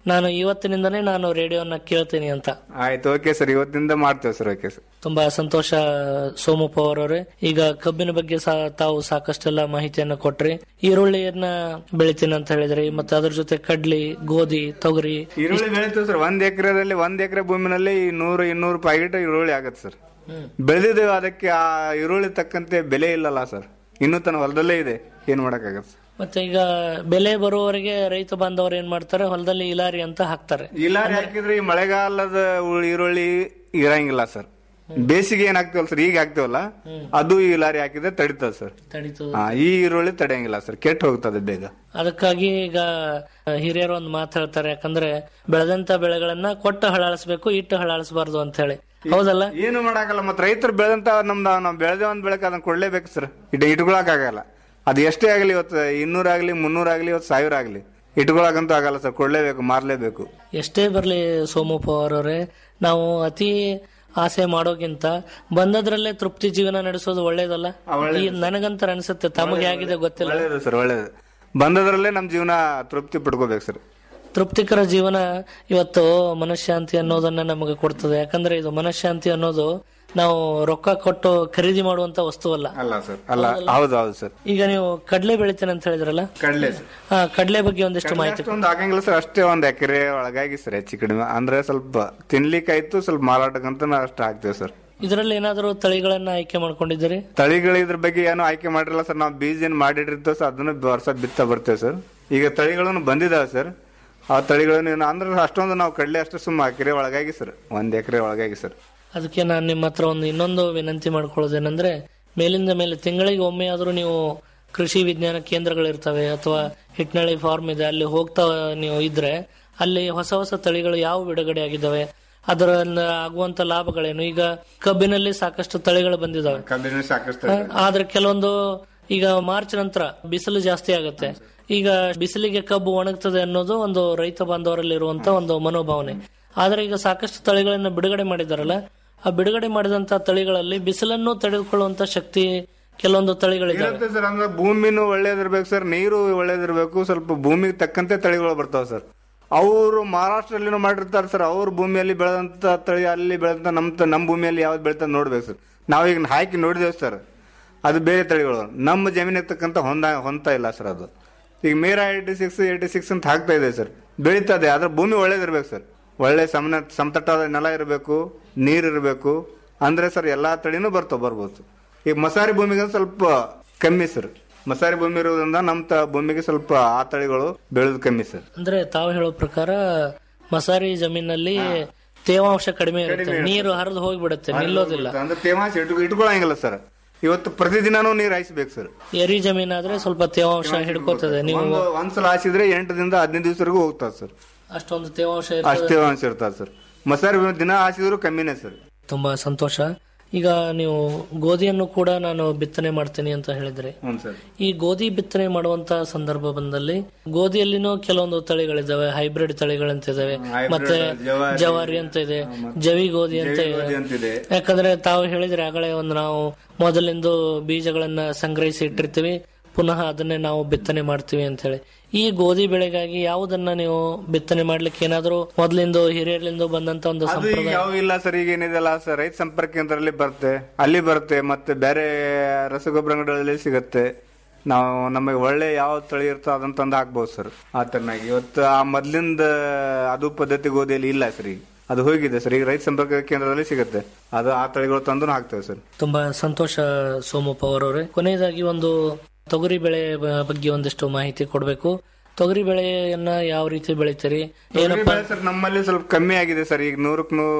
ನಾನು ಇವತ್ತಿನಿಂದನೇ ನಾನು ರೇಡಿಯೋನ ಕೇಳ್ತೀನಿ ಅಂತ ಆಯ್ತು ಓಕೆ ಸರ್ ಇವತ್ತಿಂದ ಮಾಡ್ತೇವೆ ಸರ್ ಓಕೆ ಸರ್ ತುಂಬಾ ಸಂತೋಷ ಸೋಮು ಪವರ್ ಅವರೇ ಈಗ ಕಬ್ಬಿನ ಬಗ್ಗೆ ಸಹ ತಾವು ಸಾಕಷ್ಟೆಲ್ಲ ಮಾಹಿತಿಯನ್ನ ಕೊಟ್ರಿ ಈರುಳ್ಳಿಯನ್ನ ಬೆಳಿತೀನಿ ಅಂತ ಹೇಳಿದ್ರಿ ಮತ್ತೆ ಅದ್ರ ಜೊತೆ ಕಡ್ಲಿ ಗೋಧಿ ತೊಗರಿ ಈರುಳ್ಳಿ ಬೆಳಿತೀವಿ ಸರ್ ಒಂದ್ ಎಕರೆದಲ್ಲಿ ಒಂದ್ ಎಕರೆ ಭೂಮಿನಲ್ಲಿ ನೂರು ಇನ್ನೂರು ಪ್ಯಾಕೆಟ್ ಈರುಳ್ಳಿ ಆಗತ್ತೆ ಸರ್ ಬೆಳೆದಿದ್ದೇವೆ ಅದಕ್ಕೆ ಆ ಈರುಳ್ಳಿ ತಕ್ಕಂತೆ ಬೆಲೆ ಇಲ್ಲಲ್ಲ ಸರ್ ಇನ್ನೂ ತನ್ನ ಹೊಲದಲ್ಲೇ ಇದೆ ಏನ್ ಮಾಡಕ್ಕಾಗತ್ತೆ ಸರ್ ಮತ್ತೆ ಈಗ ಬೆಲೆ ಬರುವವರೆಗೆ ರೈತ ಬಾಂಧವರು ಏನ್ ಮಾಡ್ತಾರೆ ಹೊಲದಲ್ಲಿ ಇಲಾರಿ ಅಂತ ಹಾಕ್ತಾರೆ ಇಲ್ಲಾರಿ ಹಾಕಿದ್ರೆ ಈ ಮಳೆಗಾಲದ ಉಳ್- ಈರುಳ್ಳಿ ಇರಂಗಿಲ್ಲ ಸರ್ ಬೇಸಿಗೆ ಏನ್ ಹಾಕ್ತಿವಲ್ಲ ಸರ್ ಈಗ ಹಾಕ್ತಿವಲ್ಲ ಅದು ಈ ಲಾರಿ ಹಾಕಿದ್ರೆ ತಡಿತದ ಸರ್ ತಡೀತು ಹಾ ಈ ಈರುಳ್ಳಿ ತಡೆಯಂಗಿಲ್ಲ ಸರ್ ಕೆಟ್ಟ ಹೋಗ್ತದೆ ಬೇಗ ಅದಕ್ಕಾಗಿ ಈಗ ಹಿರಿಯರು ಒಂದು ಮಾತು ಹೇಳ್ತಾರೆ ಯಾಕಂದ್ರೆ ಬೆಳೆದಂತ ಬೆಳೆಗಳನ್ನ ಕೊಟ್ಟು ಹಳಾಳಿಸ್ಬೇಕು ಇಟ್ಟು ಹಳಾಳಿಸಬಾರ್ದು ಅಂತ ಹೇಳಿ ಹೌದಲ್ಲ ಏನು ಮಾಡಾಕಲ್ಲ ಮತ್ತೆ ರೈತರು ಬೆಳೆದಂತ ನಮ್ದು ನಾವು ಬೆಳೆದೇ ಒಂದ್ ಬೆಳಕ ಅದನ್ನ ಕೊಡ್ಲೇಬೇಕು ಸರ್ ಇಟ್ಟು ಇಟ್ಕೊಳಕ್ ಆಗಲ್ಲ ಅದು ಎಷ್ಟೇ ಆಗಲಿ ಇವತ್ತು ಇನ್ನೂರ ಆಗ್ಲಿ ಮುನ್ನೂರ ಆಗ್ಲಿ ಇವತ್ತು ಸಾವಿರ ಆಗ್ಲಿ ಇಟ್ಕೊಳಕಂತೂ ಆಗಲ್ಲ ಸರ್ ಕೊಡ್ಲೇಬೇಕು ಮಾರ್ಲೇಬೇಕು ಎಷ್ಟೇ ಬರ್ಲಿ ಸೋಮು ಪವಾರ್ ಅವರೇ ನಾವು ಅತಿ ಆಸೆ ಮಾಡೋಕ್ಕಿಂತ ಬಂದದ್ರಲ್ಲೇ ತೃಪ್ತಿ ಜೀವನ ನಡೆಸೋದು ಒಳ್ಳೇದಲ್ಲ ಈ ನನಗಂತ ಅನ್ಸುತ್ತೆ ತಮಗೆ ಆಗಿದೆ ಗೊತ್ತಿಲ್ಲ ಒಳ್ಳೇದು ಸರ್ ಒಳ್ಳೇದು ಬಂದದ್ರಲ್ಲೇ ನಮ್ ಜೀವನ ತೃಪ್ತಿ ಪಡ್ಕೋಬೇಕು ಸರ್ ತೃಪ್ತಿಕರ ಜೀವನ ಇವತ್ತು ಮನಃಶಾಂತಿ ಅನ್ನೋದನ್ನ ನಮಗೆ ಕೊಡ್ತದೆ ಯಾಕಂದ್ರೆ ಇದು ಮನಃಶಾಂತಿ ಅನ್ನೋದು ನಾವು ರೊಕ್ಕ ಕೊಟ್ಟು ಖರೀದಿ ಮಾಡುವಂತ ವಸ್ತುವಲ್ಲ ಅಲ್ಲ ಸರ್ ಅಲ್ಲ ಹೌದು ಹೌದು ಸರ್ ಈಗ ನೀವು ಕಡ್ಲೆ ಬೆಳಿತೇನೆ ಅಂತ ಹೇಳಿದ್ರಲ್ಲ ಕಡ್ಲೆ ಸರ್ ಹಾ ಕಡ್ಲೆ ಬಗ್ಗೆ ಒಂದಿಷ್ಟು ಮಾಹಿತಿ ಅಷ್ಟೊಂದು ಆಗಂಗಿಲ್ಲ ಸರ್ ಅಷ್ಟೇ ಒಂದ್ ಎಕರೆ ಒಳಗಾಗಿ ಸರ್ ಹೆಚ್ಚು ಕಡಿಮೆ ಅಂದ್ರೆ ಸ್ವಲ್ಪ ತಿನ್ಲಿಕ್ಕಾಯ್ತು ಸ್ವಲ್ಪ ಮಾರಾಟಕ್ಕಂತ ನಾವು ಅಷ್ಟು ಹಾಕ್ತೇವೆ ಸರ್ ಇದರಲ್ಲಿ ಏನಾದರೂ ತಳಿಗಳನ್ನ ಆಯ್ಕೆ ಮಾಡ್ಕೊಂಡಿದ್ದೀರಿ ತಳಿಗಳು ಇದ್ರ ಬಗ್ಗೆ ಏನು ಆಯ್ಕೆ ಮಾಡಿರಲ್ಲ ಸರ್ ನಾವು ಬೀಜ ಏನ್ ಮಾಡಿಟ್ಟಿರ್ತೇವೆ ಸರ್ ಅದನ್ನ ವರ್ಷ ಬಿತ್ತ ಬರ್ತೇವೆ ಸರ್ ಈಗ ತಳಿಗಳನ್ನು ಬಂದಿದಾವೆ ಸರ್ ಆ ತಳಿಗಳನ್ನು ಏನು ಅಂದ್ರೆ ಅಷ್ಟೊಂದು ನಾವು ಕಡ್ಲೆ ಅಷ್ಟು ಸುಮ್ಮ ಎಕರೆ ಒಳಗಾಗಿ ಸರ್ ಒಂದ್ ಎಕರೆ ಒಳಗಾಗಿ ಸರ್ ಅದಕ್ಕೆ ನಾನು ನಿಮ್ಮ ಹತ್ರ ಒಂದು ಇನ್ನೊಂದು ವಿನಂತಿ ಮಾಡ್ಕೊಳ್ಳೋದೇನೆಂದ್ರೆ ಮೇಲಿಂದ ಮೇಲೆ ತಿಂಗಳಿಗೆ ಒಮ್ಮೆ ಆದರೂ ನೀವು ಕೃಷಿ ವಿಜ್ಞಾನ ಕೇಂದ್ರಗಳಿರ್ತವೆ ಅಥವಾ ಹಿಟ್ನಳ್ಳಿ ಫಾರ್ಮ್ ಇದೆ ಅಲ್ಲಿ ಹೋಗ್ತಾ ನೀವು ಇದ್ರೆ ಅಲ್ಲಿ ಹೊಸ ಹೊಸ ತಳಿಗಳು ಯಾವ ಬಿಡುಗಡೆ ಆಗಿದ್ದಾವೆ ಅದರಿಂದ ಆಗುವಂತ ಲಾಭಗಳೇನು ಈಗ ಕಬ್ಬಿನಲ್ಲಿ ಸಾಕಷ್ಟು ತಳಿಗಳು ಬಂದಿದ್ದಾವೆ ಕಬ್ಬಿನ ಸಾಕಷ್ಟು ಆ, ಆದ್ರೆ ಕೆಲವೊಂದು ಈಗ ಮಾರ್ಚ್ ನಂತರ ಬಿಸಿಲು ಜಾಸ್ತಿ ಆಗುತ್ತೆ ಈಗ ಬಿಸಿಲಿಗೆ ಕಬ್ಬು ಒಣಗ್ತದೆ ಅನ್ನೋದು ಒಂದು ರೈತ ಬಾಂಧವರಲ್ಲಿ ಇರುವಂತ ಒಂದು ಮನೋಭಾವನೆ ಆದ್ರೆ ಈಗ ಸಾಕಷ್ಟು ತಳಿಗಳನ್ನ ಬಿಡುಗಡೆ ಮಾಡಿದಾರಲ್ಲ ಆ ಬಿಡುಗಡೆ ಮಾಡಿದಂತ ತಳಿಗಳಲ್ಲಿ ಬಿಸಿಲನ್ನು ತಡೆದುಕೊಳ್ಳುವಂತ ಶಕ್ತಿ ಕೆಲವೊಂದು ತಳಿಗಳಿದ್ದಾವೆ ಇರುತ್ತೆ ಸರ್ ಅಂದ್ರೆ ಭೂಮಿನೂ ಒಳ್ಳೇದಿರ್ಬೇಕು ಸರ್ ನೀರು ಒಳ್ಳೇದಿರ್ಬೇಕು ಸ್ವಲ್ಪ ಭೂಮಿಗೆ ತಕ್ಕಂತೆ ತಳಿಗಳು ಬರ್ತಾವ ಸರ್ ಅವರು ಮಹಾರಾಷ್ಟ್ರಲ್ಲಿನೂ ಮಾಡಿರ್ತಾರೆ ಸರ್ ಅವ್ರ ಭೂಮಿಯಲ್ಲಿ ಬೆಳೆದಂತ ತಳಿ ಅಲ್ಲಿ ಬೆಳೆದಂತ ನಮ್ ತ- ನಮ್ ಭೂಮಿಯಲ್ಲಿ ಯಾವ್ದು ಬೆಳಿತದ ನೋಡ್ಬೇಕು ಸರ್ ನಾವೀಗ ಹಾಕಿ ನೋಡಿದೇವ್ ಸರ್ ಅದು ಬೇರೆ ತಳಿಗಳು ನಮ್ಮ ಜಮೀನಿಗೆ ತಕ್ಕಂತ ಹೊಂದ ಹೊಂತ ಇಲ್ಲ ಸರ್ ಅದು ಈಗ ಮೇರಾ ಏಯ್ಟಿ ಸಿಕ್ಸ್ ಏಯ್ಟಿ ಸಿಕ್ಸ್ ಅಂತ ಹಾಕ್ತಾ ಇದೆ ಸರ್ ಬೆಳೀತದೆ ಆದ್ರೆ ಭೂಮಿ ಒಳ್ಳೇದಿರ್ಬೇಕು ಸರ್ ಒಳ್ಳೆ ಸಮನ ಸಮತಟ್ಟಾದ ನೆಲ ಇರಬೇಕು ನೀರ್ ಇರಬೇಕು ಅಂದ್ರೆ ಸರ್ ಎಲ್ಲಾ ತಳಿನೂ ಬರ್ತಾವ ಬರ್ಬೋದು ಈಗ ಮಸಾರಿ ಭೂಮಿಗೆ ಸ್ವಲ್ಪ ಕಮ್ಮಿ ಸರ್ ಮಸಾರಿ ಭೂಮಿ ಇರೋದ್ರಿಂದ ನಮ್ಮ ತ ಭೂಮಿಗೆ ಸ್ವಲ್ಪ ಆ ತಳಿಗಳು ಬೆಳೆದು ಕಮ್ಮಿ ಸರ್ ಅಂದ್ರೆ ತಾವು ಹೇಳೋ ಪ್ರಕಾರ ಮಸಾರಿ ಜಮೀನಲ್ಲಿ ತೇವಾಂಶ ಕಡಿಮೆ ಇರುತ್ತೆ ಕಡಿಮೆ ನೀರು ಹರಿದು ಹೋಗ್ಬಿಡುತ್ತೆ ನಿಲ್ಲೋದಿಲ್ಲ ಅಂದ್ರೆ ತೇವಾಂಶ ಇಟ್ಕೊ ಇಟ್ಕೊಳಂಗಿಲ್ಲ ಸರ್ ಇವತ್ತು ಪ್ರತಿದಿನಾನು ನೀರ್ ಹಾಯಿಸ್ಬೇಕು ಸರ್ ಎರಿ ಜಮೀನಾದ್ರೆ ಸ್ವಲ್ಪ ತೇವಾಂಶ ಹಿಡ್ಕೋತದೆ ನೀವು ಒಂದು ಒಂದ್ಸಲ ಹಾಸಿದ್ರೆ ಎಂಟರಿಂದ ಹದಿನೈದು ದಿವಸವರೆಗೂ ಹೋಗ್ತದೆ ಸರ್ ಅಷ್ಟೊಂದು ತೇವಾಂಶ ಅಷ್ಟು ಇರ್ತದೆ ತೇವಾಂಶ ಇರ್ತದೆ ಸರ್ ಮಸಾರಿ ಭೂಮಿ ದಿನ ಹಾಸಿದ್ರು ಕಮ್ಮಿನೇ ಸರ್ ತುಂಬಾ ಸಂತೋಷ ಈಗ ನೀವು ಗೋಧಿಯನ್ನು ಕೂಡ ನಾನು ಬಿತ್ತನೆ ಮಾಡ್ತೀನಿ ಅಂತ ಹೇಳಿದ್ರಿ ಹ್ಞೂ ಸರ್ ಈ ಗೋಧಿ ಬಿತ್ತನೆ ಮಾಡುವಂತ ಸಂದರ್ಭ ಬಂದಲ್ಲಿ ಗೋಧಿಯಲ್ಲಿನೂ ಕೆಲವೊಂದು ತಳಿಗಳಿದ್ದಾವೆ ಹೈಬ್ರಿಡ್ ತಳಿಗಳಂತ ಇದಾವೆ hybrid, ಮತ್ತೆ ಜವಾರಿ. ಜವಾರಿ ಅಂತ ಇದೆ ಜವಿ ಗೋಧಿ ಅಂತ ಜೈ ಗೋಧಿ ಇದೆ ಅಂತಿದೆ ಯಾಕಂದ್ರೆ ತಾವು ಹೇಳಿದ್ರೆ ಆಗಲೇ ಒಂದು ನಾವು ಮೊದಲಿಂದು ಬೀಜಗಳನ್ನ ಸಂಗ್ರಹಿಸಿ ಇಟ್ಟಿರ್ತೀವಿ ಪುನಃ ಅದನ್ನೇ ನಾವು ಬಿತ್ತನೆ ಮಾಡ್ತೀವಿ ಅಂತ ಹೇಳಿ ಈ ಗೋಧಿ ಬೆಳೆಗಾಗಿ ಯಾವುದನ್ನ ನೀವು ಬಿತ್ತನೆ ಮಾಡ್ಲಿಕ್ಕೆ ಏನಾದರೂ ಮೊದಲಿಂದ ಹಿರಿಯರಿಂದ ಬಂದಂತ ಒಂದು ಅದು ಈಗ ಸಂಪ್ರದಾಯ ಯಾವ ಇಲ್ಲ ಸರ್ ಈಗ ಏನಿದೆಲ್ಲ ಸರ್ ರೈತ ಸಂಪರ್ಕ ಕೇಂದ್ರದಲ್ಲಿ ಬರುತ್ತೆ ಅಲ್ಲಿ ಬರುತ್ತೆ ಮತ್ತೆ ಬೇರೆ ರಸಗೊಬ್ಬರ ಅಂಗಡಿಗಳಲ್ಲಿ ಸಿಗುತ್ತೆ ನಾವು ನಮಗೆ ಒಳ್ಳೆ ಯಾವ ತಳಿ ಇರ್ತೋ ಅದನ್ನ ತಂದು ಹಾಕ್ಬೋದು ಸರ್ ಆ ತರನಾಗಿ ಇವತ್ತು ಆ ಮೊದ್ಲಿಂದ ಅದು ಪದ್ಧತಿ ಗೋಧಿಯಲ್ಲಿ ಇಲ್ಲ ಸರ್ ಈಗ ಅದು ಹೋಗಿದೆ ಸರ್ ಈಗ ರೈತ ಸಂಪರ್ಕ ಕೇಂದ್ರದಲ್ಲಿ ಸಿಗುತ್ತೆ ಅದು ಆ ತಳಿಗಳು ತಂದು ಹಾಕ್ತೇವೆ ಸರ್ ತುಂಬಾ ಸಂತೋಷ ಸೋಮಪ್ಪ ಅವರವರೇ ಕೊನೆಯದಾಗಿ ಒಂದು ತೊಗರಿ ಬೆಳೆ ಬ- ಬಗ್ಗೆ ಒಂದಿಷ್ಟು ಮಾಹಿತಿ ಕೊಡಬೇಕು ತೊಗರಿ ಬೆಳೆಯನ್ನ ಯಾವ ರೀತಿ ಬೆಳಿತೀರಿ ಏನಪ್ಪ ಸರ್ ನಮ್ಮಲ್ಲಿ ಸ್ವಲ್ಪ ಕಮ್ಮಿ ಆಗಿದೆ ಸರ್ ಈಗ ನೂರಕ್ಕೆ ನೂ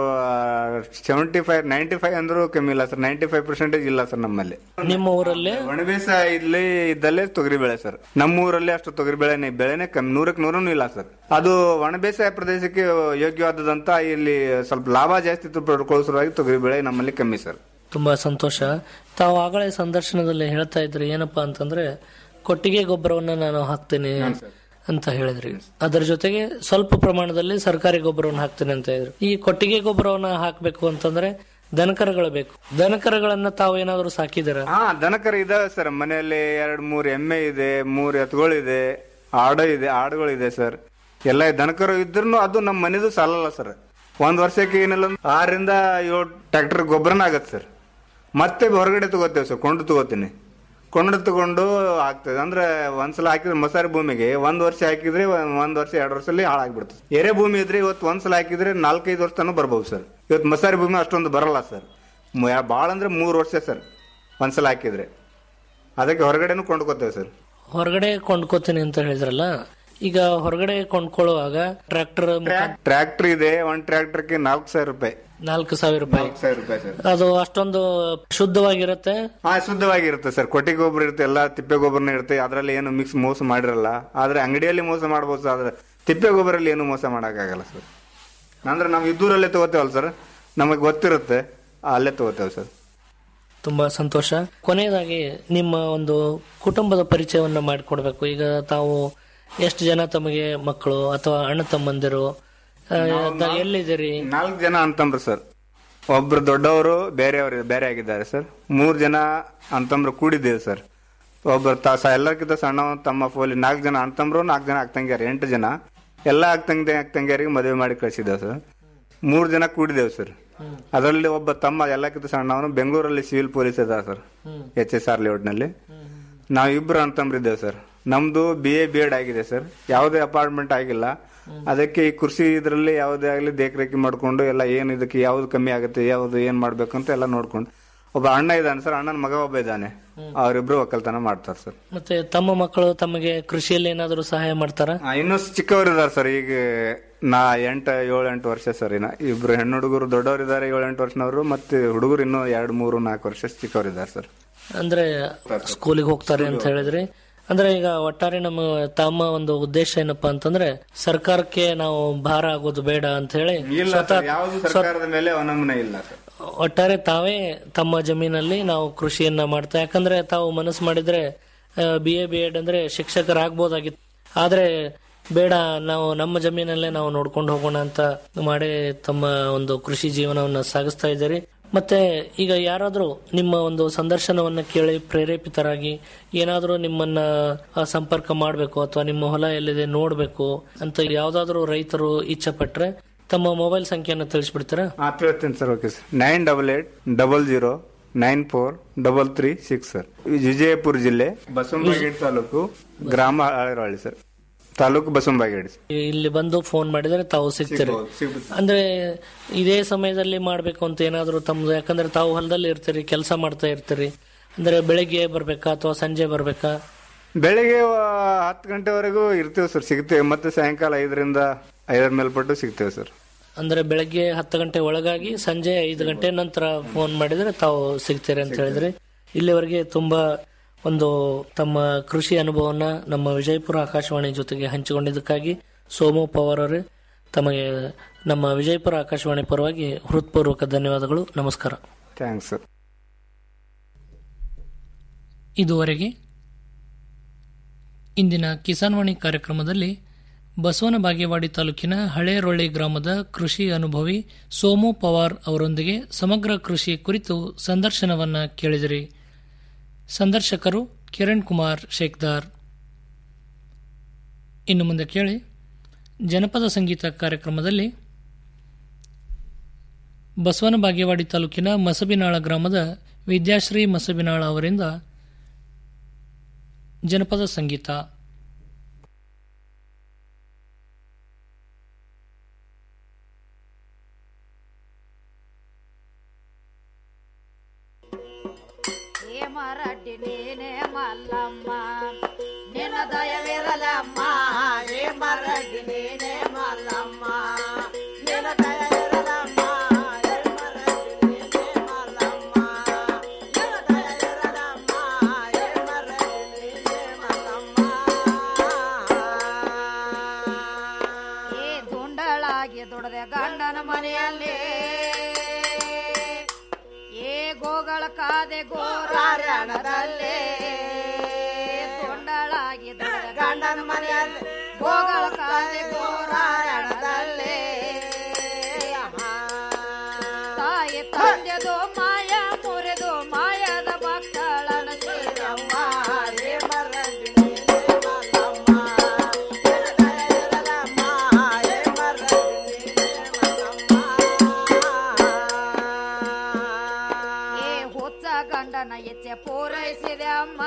ಸೆವೆಂಟಿ ಫೈವ್ ನೈಂಟಿ ಫೈವ್ ಅಂದ್ರೂ ಕಮ್ಮಿ ಇಲ್ಲ ಸರ್ ನೈಂಟಿ ಫೈವ್ ಪರ್ಸೆಂಟೇಜ್ ಇಲ್ಲ ಸರ್ ನಮ್ಮಲ್ಲಿ ನಿಮ್ಮ ಊರಲ್ಲಿ ಒಣಬೇಸ ಇಲ್ಲಿ ಇದ್ದಲ್ಲೇ ತೊಗರಿ ಬೆಳೆ ಸರ್ ನಮ್ಮ ಊರಲ್ಲಿ ಅಷ್ಟು ತೊಗರಿ ಬೆಳೆನೆ ಬೆಳೆನೆ ಕಮ್ಮಿ ನೂರಕ್ಕೆ ನೂರೂ ಇಲ್ಲ ಸರ್ ಅದು ಒಣಬೇಸಾಯ ಪ್ರದೇಶಕ್ಕೆ ಯೋಗ್ಯವಾದದಂತ ಇಲ್ಲಿ ಸ್ವಲ್ಪ ಲಾಭ ಜಾಸ್ತಿ ಪಡ್ಕೊಳ್ಳೋ ತೊಗರಿ ಬೆಳೆ ನಮ್ಮಲ್ಲಿ ಕಮ್ಮಿ ಸರ್ ತುಂಬಾ ಸಂತೋಷ ತಾವು ಆಗಲೇ ಸಂದರ್ಶನದಲ್ಲಿ ಹೇಳ್ತಾ ಇದ್ರಿ ಏನಪ್ಪಾ ಅಂತಂದ್ರೆ ಕೊಟ್ಟಿಗೆ ಗೊಬ್ಬರವನ್ನ ನಾನು ಹಾಕ್ತೇನೆ ಅಂತ ಹೇಳಿದ್ರಿ ಅದರ ಜೊತೆಗೆ ಸ್ವಲ್ಪ ಪ್ರಮಾಣದಲ್ಲಿ ಸರ್ಕಾರಿ ಗೊಬ್ಬರವನ್ನು ಹಾಕ್ತೇನೆ ಅಂತ ಹೇಳಿದ್ರು ಈ ಕೊಟ್ಟಿಗೆ ಗೊಬ್ಬರವನ್ನ ಹಾಕ್ಬೇಕು ಅಂತಂದ್ರೆ ದನಕರಗಳು ಬೇಕು ದನಕರಗಳನ್ನ ತಾವು ಏನಾದ್ರು ಸಾಕಿದ್ದೀರಾ ಹಾ ದನಕರ ಇದಾವೆ ಸರ್ ಮನೆಯಲ್ಲಿ ಎರಡ್ ಮೂರ್ ಎಮ್ಮೆ ಇದೆ ಮೂರ್ ಎತ್ತುಗಳಿದೆ ಆಡು ಇದೆ ಆಡುಗಳಿದೆ ಸರ್ ಎಲ್ಲ ದನಕರು ಇದ್ರೂ ಅದು ನಮ್ಮ ಮನೆದು ಸಾಲಲ್ಲ ಸರ್ ಒಂದ್ ವರ್ಷಕ್ಕೆ ಏನಿಲ್ಲ ಅಂದ್ರೆ ಆರರಿಂದ ಏಳು ಟ್ರ್ಯಾಕ್ಟರ್ ಗೊಬ್ಬರನ ಆಗತ್ತೆ ಸರ್ ಮತ್ತೆ ಹೊರಗಡೆ ತಗೋತೇವೆ ಸರ್ ಕೊಂಡು ತಗೋತೀನಿ ಕೊಂಡು ತಗೊಂಡು ಆಗ್ತದೆ ಅಂದ್ರೆ ಒಂದ್ಸಲ ಹಾಕಿದ್ರೆ ಮಸಾರಿ ಭೂಮಿಗೆ ಒಂದ್ ವರ್ಷ ಹಾಕಿದ್ರೆ ಒಂದ್- ಒಂದ್ ವರ್ಷ ಎರಡು ವರ್ಷದಲ್ಲಿ ಹಾಳಾಗ್ಬಿಡ್ತದೆ ಎರೆ ಭೂಮಿ ಇದ್ರೆ ಇವತ್ತು ಒಂದ್ಸಲ ಹಾಕಿದ್ರೆ ನಾಲ್ಕೈದು ವರ್ಷ ತನಕ ಬರ್ಬೋದು ಸರ್ ಇವತ್ತು ಮಸಾರಿ ಭೂಮಿ ಅಷ್ಟೊಂದು ಬರಲ್ಲ ಸರ್ ಭಾಳ ಅಂದ್ರೆ ಮೂರು ವರ್ಷ ಸರ್ ಒಂದ್ಸಲ ಹಾಕಿದ್ರೆ ಅದಕ್ಕೆ ಹೊರಗಡೆನೂ ಕೊಂಡ್ಕೋತೇವೆ ಸರ್ ಹೊರಗಡೆ ಕೊಂಡ್ಕೋತೀನಿ ಅಂತ ಹೇಳಿದ್ರಲ್ಲ ಈಗ ಹೊರಗಡೆ ಕೊಂಡ್ಕೊಳ್ಳುವಾಗ ಟ್ರ್ಯಾಕ್ಟರ್ ಟ್ರ್ಯಾಕ್ಟರ್ ಇದೆ ಒಂದ್ ಟ್ರ್ಯಾಕ್ಟರ್ಗೆ ನಾಲ್ಕು ಸಾವಿರ ರೂಪಾಯಿ ನಾಲ್ಕು ಸಾವಿರ ರೂಪಾಯಿ ಸಾವಿರ ರೂಪಾಯಿ ಸರ್ ಅದು ಅಷ್ಟೊಂದು ಶುದ್ಧವಾಗಿರುತ್ತೆ ಹಾ ಶುದ್ಧವಾಗಿರುತ್ತೆ ಸರ್ ಕೊಟ್ಟಿ ಗೊಬ್ಬರ ಇರುತ್ತೆ ಎಲ್ಲ ತಿಪ್ಪೆ ಗೊಬ್ಬರನ ಇರುತ್ತೆ ಅದರಲ್ಲಿ ಏನು ಮಿಕ್ಸ್ ಮೋಸ ಮಾಡಿರಲ್ಲ ಆದ್ರೆ ಅಂಗಡಿಯಲ್ಲಿ ಮೋಸ ಮಾಡ್ಬೋದು ಸರ್ ಆದ್ರೆ ತಿಪ್ಪೆ ಗೊಬ್ಬರಲ್ಲಿ ಏನು ಮೋಸ ಮಾಡೋಕ್ಕಾಗಲ್ಲ ಸರ್ ಅಂದ್ರೆ ನಾವು ಇದ್ದೂರಲ್ಲೇ ತಗೋತೇವಲ್ಲ ಸರ್ ನಮಗೆ ಗೊತ್ತಿರುತ್ತೆ ಅಲ್ಲೇ ತಗೋತೇವೆ ಸರ್ ತುಂಬಾ ಸಂತೋಷ ಕೊನೆಯದಾಗಿ ನಿಮ್ಮ ಒಂದು ಕುಟುಂಬದ ಪರಿಚಯವನ್ನ ಮಾಡಿಕೊಡ್ಬೇಕು ಈಗ ತಾವು ಎಷ್ಟು ಜನ ತಮಗೆ ಮಕ್ಕಳು ಅಥವಾ ಅಣ್ಣ ತಮ್ಮಂದಿರು ಆ, ದ- ಎಲ್ಲಿದ್ದೀರಿ ನಾಲ್ಕು ಜನ ಅಂತಂದ್ರು ಸರ್ ಒಬ್ರು ದೊಡ್ಡವರು ಬೇರೆಯವರು ಬೇರೆ ಆಗಿದ್ದಾರೆ ಸರ್ ಮೂರ್ ಜನ ಅಂತಂದ್ರು ಕೂಡಿದ್ದೇವೆ ಸರ್ ಒಬ್ಬರು ತ ಸ- ಎಲ್ಲರಿಗಿಂತ ಸಣ್ಣ ತಮ್ಮ ಫೋಲಿ ನಾಲ್ಕು ಜನ ಅಂತಂಬ್ರು ನಾಲ್ಕು ಜನ ಅಕ್ಕಂಗ್ಯಾರ ಎಂಟು ಜನ ಎಲ್ಲ ಅಕ್ಕಂಗ ಅಕ್ಕಂಗ್ಯಾರಿಗೆ ಮದುವೆ ಮಾಡಿ ಕಳಿಸಿದ್ದೇವೆ ಸರ್ ಮೂರು ಜನ ಕೂಡಿದ್ದೇವೆ ಸರ್ ಅದರಲ್ಲಿ ಒಬ್ಬ ತಮ್ಮ ಎಲ್ಲಕ್ಕಿಂತ ಸಣ್ಣವನು ಬೆಂಗಳೂರಲ್ಲಿ ಸಿವಿಲ್ ಪೊಲೀಸ್ ಇದ್ದಾರೆ ಸರ್ ಎಚ್ ಎಸ್ ಆರ್ ಲೇಔಟ್ನಲ್ಲಿ ನಾವು ಇಬ್ರು ಅಂತಂಬ್ರಿದ್ದೇವೆ ಸರ್ ನಮ್ದು ಬಿ ಎ ಬಿ ಎಡ್ ಆಗಿದೆ ಸರ್ ಯಾವುದೇ ಅಪಾರ್ಟ್ಮೆಂಟ್ ಆಗಿಲ್ಲ ಅದಕ್ಕೆ ಈ ಕೃಷಿ ಇದರಲ್ಲಿ ಯಾವುದೇ ಆಗಲಿ ದೇಖರೇಖೆ ಮಾಡ್ಕೊಂಡು ಎಲ್ಲ ಏನು ಇದಕ್ಕೆ ಯಾವ್ದು ಕಮ್ಮಿ ಆಗುತ್ತೆ ಯಾವ್ದು ಏನ್ ಮಾಡ್ಬೇಕು ಅಂತ ಎಲ್ಲ ನೋಡ್ಕೊಂಡು ಒಬ್ಬ ಅಣ್ಣ ಇದ್ದಾನೆ ಸರ್ ಅಣ್ಣನ ಮಗ ಒಬ್ಬ ಇದ್ದಾನೆ ಅವರಿಬ್ರು ಒಕ್ಕಲ್ತನ ಮಾಡ್ತಾರೆ ಸರ್ ಮತ್ತೆ ತಮ್ಮ ಮಕ್ಕಳು ತಮಗೆ ಕೃಷಿಯಲ್ಲಿ ಏನಾದರೂ ಸಹಾಯ ಮಾಡ್ತಾರ ಆ, ಇನ್ನೂ ಚಿಕ್ಕವರು ಇದಾರೆ ಸರ್ ಈಗ ನಾ ಎಂಟ ಏಳು ಎಂಟು ವರ್ಷ ಸರ್ ಇನ್ನ ಇಬ್ರು ಹೆಣ್ಣು ಹುಡುಗರು ದೊಡ್ಡವರು ಇದ್ದಾರೆ ಏಳು ಎಂಟು ವರ್ಷನವರು ಮತ್ತೆ ಹುಡುಗರು ಇನ್ನೂ ಎರಡು ಮೂರು ನಾಲ್ಕು ವರ್ಷ ಚಿಕ್ಕವರು ಇದ್ದಾರೆ ಸರ್ ಅಂದ್ರೆ ಸ್ಕೂಲಿಗೆ ಹೋಗ್ತಾರೆ ಅಂತ ಹೇಳಿದ್ರಿ ಅಂದ್ರೆ ಈಗ ಒಟ್ಟಾರೆ ನಮ್ಮ ತಮ್ಮ ಒಂದು ಉದ್ದೇಶ ಏನಪ್ಪಾ ಅಂತಂದ್ರೆ ಸರ್ಕಾರಕ್ಕೆ ನಾವು ಭಾರ ಆಗೋದು ಬೇಡ ಅಂತ ಹೇಳಿ ಇಲ್ಲ ಸ್ವತಃ ಸರ್ ಯಾವುದು ಸರ್ಕಾರದ ಮೇಲೆ ಅವಲಂಬನೆ ಇಲ್ಲ ಸರ್ ಒಟ್ಟಾರೆ ತಾವೇ ತಮ್ಮ ಜಮೀನಲ್ಲಿ ನಾವು ಕೃಷಿಯನ್ನ ಮಾಡ್ತಾ ಯಾಕಂದ್ರೆ ತಾವು ಮನಸ್ಸು ಮಾಡಿದ್ರೆ ಬಿ ಎ ಬಿ ಎಡ್ ಅಂದ್ರೆ ಶಿಕ್ಷಕರಾಗ್ಬೋದಾಗಿತ್ತು ಆದ್ರೆ ಬೇಡ ನಾವು ನಮ್ಮ ಜಮೀನಲ್ಲೇ ನಾವು ನೋಡ್ಕೊಂಡು ಹೋಗೋಣ ಅಂತ ಮಾಡಿ ತಮ್ಮ ಒಂದು ಕೃಷಿ ಜೀವನವನ್ನ ಸಾಗಿಸ್ತಾ ಇದ್ದೀರಿ ಮತ್ತೆ ಈಗ ಯಾರಾದರೂ ನಿಮ್ಮ ಒಂದು ಸಂದರ್ಶನವನ್ನ ಕೇಳಿ ಪ್ರೇರೇಪಿತರಾಗಿ ಏನಾದರೂ ನಿಮ್ಮನ್ನ ಆ, ಸಂಪರ್ಕ ಮಾಡಬೇಕು ಅಥವಾ ನಿಮ್ಮ ಹೊಲ ಎಲ್ಲಿದೆ ನೋಡಬೇಕು ಅಂತ ಯಾವ್ದಾದ್ರು ರೈತರು ಇಚ್ಛೆ ಪಟ್ರೆ ತಮ್ಮ ಮೊಬೈಲ್ ಸಂಖ್ಯೆಯನ್ನು ತಿಳಿಸ್ಬಿಡ್ತೀರಾ ಹಾ ತಿಳಿಸ್ತೀನಿ sir okay sir nine double eight double zero nine four double three six sir Vijayapura ಜಿಲ್ಲೆ ಬಸವನಬಾಗೇಡ್ ತಾಲೂಕು ಗ್ರಾಮ ಹಳೆರಹಳ್ಳಿ ಸರ್ ತಾಲೂಕು ಬಸವನಬಾಗೇಡ್ ಇಲ್ಲಿ ಬಂದು ಫೋನ್ ಮಾಡಿದ್ರೆ ತಾವು ಸಿಗ್ತೀರಿ ಅಂದ್ರೆ ಇದೇ ಸಮಯದಲ್ಲಿ ಮಾಡ್ಬೇಕು ಅಂತ ಏನಾದ್ರು ತಮ್ದು ಯಾಕಂದ್ರೆ ತಾವು ಹೊಲದಲ್ಲಿ ಇರ್ತೀರಿ ಕೆಲಸ ಮಾಡ್ತಾ ಇರ್ತೀರಿ ಅಂದ್ರೆ ಬೆಳಿಗ್ಗೆ ಬರ್ಬೇಕಾ ಅಥವಾ ಸಂಜೆ ಬರ್ಬೇಕಾ ಬೆಳಿಗ್ಗೆ ಆ, ಹತ್ತು ಗಂಟೆವರೆಗೂ ಇರ್ತೀವಿ ಸರ್ ಸಿಗ್ತೇವೆ ಮತ್ತೆ ಸಾಯಂಕಾಲ ಐದರಿಂದ ಐದರ ಮೇಲ್ಪಟ್ಟು ಸಿಗ್ತೇವೆ ಸರ್ ಅಂದ್ರೆ ಬೆಳಗ್ಗೆ ಹತ್ತು ಗಂಟೆ ಒಳಗಾಗಿ ಸಂಜೆ ಐದು ಗಂಟೆ ನಂತರ ಫೋನ್ ಮಾಡಿದ್ರೆ ತಾವು ಸಿಗ್ತೀರಿ ಅಂತ ಹೇಳಿದ್ರಿ ಇಲ್ಲಿವರೆಗೆ ತುಂಬಾ ಒಂದು ತಮ್ಮ ಕೃಷಿ ಅನುಭವನ ನಮ್ಮ ವಿಜಯಪುರ ಆಕಾಶವಾಣಿ ಜೊತೆಗೆ ಹಂಚಿಕೊಂಡಿದ್ದಕ್ಕಾಗಿ ಸೋಮು ಪವಾರ್ ಅವರೇ ತಮಗೆ ನಮ್ಮ ವಿಜಯಪುರ ಆಕಾಶವಾಣಿ ಪರವಾಗಿ ಹೃತ್ಪೂರ್ವಕ ಧನ್ಯವಾದಗಳು ನಮಸ್ಕಾರ ಥ್ಯಾಂಕ್ಸ್ ಸರ್ ಇದುವರೆಗೆ ಇಂದಿನ ಕಿಸಾನ್ವಾಣಿ ಕಾರ್ಯಕ್ರಮದಲ್ಲಿ ಬಸವನ ಬಾಗೇವಾಡಿ ತಾಲೂಕಿನ ಹಳೇರೊಳ್ಳಿ ಗ್ರಾಮದ ಕೃಷಿ ಅನುಭವಿ ಸೋಮು ಪವಾರ್ ಅವರೊಂದಿಗೆ ಸಮಗ್ರ ಕೃಷಿ ಕುರಿತು ಸಂದರ್ಶನವನ್ನ ಕೇಳಿದಿರಿ ಸಂದರ್ಶಕರು ಕಿರಣ್ ಕುಮಾರ್ ಶೇಖ್ದಾರ್ ಇನ್ನು ಮುಂದೆ ಕೇಳಿ ಜನಪದ ಸಂಗೀತ ಕಾರ್ಯಕ್ರಮದಲ್ಲಿ ಬಸವನ ಬಾಗೇವಾಡಿ ತಾಲೂಕಿನ ಮಸಬಿನಾಳ ಗ್ರಾಮದ ವಿದ್ಯಾಶ್ರೀ ಮಸಬಿನಾಳ ಅವರಿಂದ ಜನಪದ ಸಂಗೀತ ಏಮರಡ್ಡಿ ನೀನೇ ಮಲ್ಲಮ್ಮ ನಿನ್ನ ದಯವಿರಲಮ್ಮ ಏಮರಡ್ಡಿ ನೀನೇ ಮಲ್ಲಮ್ಮ ನಿನ್ನ ದಯವಿರಲಮ್ಮ ಏಮರಡ್ಡಿ ನೀನೇ ಮಲ್ಲಮ್ಮ ನಿನ್ನ ದಯವಿರಲಮ್ಮ ಏಮರಡ್ಡಿ ನೀನೇ ಮಲ್ಲಮ್ಮ ಏ ದುಂಡಳಾಗಿ ದುಡದೆ ಗಂಡನ ಮನೆಯಲ್ಲಿ ಏ ಗೋಗಳ ಕಾದೆ ಗೋರಾರಣದಲ್ಲಿ ತೊಂಡಳಾಗಿ ದುಡಿದ ಗಂಡನ ಮನೆಯಲ್ಲಿ ಗೋಗಳ ಕಾದೆ ಗೋರಾರಣದಲ್ಲಿ ತಾಯಿ ತಂದೆದು ಮಾಯ ಮುರಿದು ಮಾಯದ ಮಕ್ಕಳನ ಸೇರಮ್ಮ ಏ ಮರಳಿ ನೀನೇ ಮಲ್ಲಮ್ಮ. ನಿನ್ನ ದಯವಿರಲಮ್ಮ, ಹುಚ್ಚ ಗಂಡನ ಇಚ್ಛೆ ಪೂರೈಸಿದೆ ಅಮ್ಮ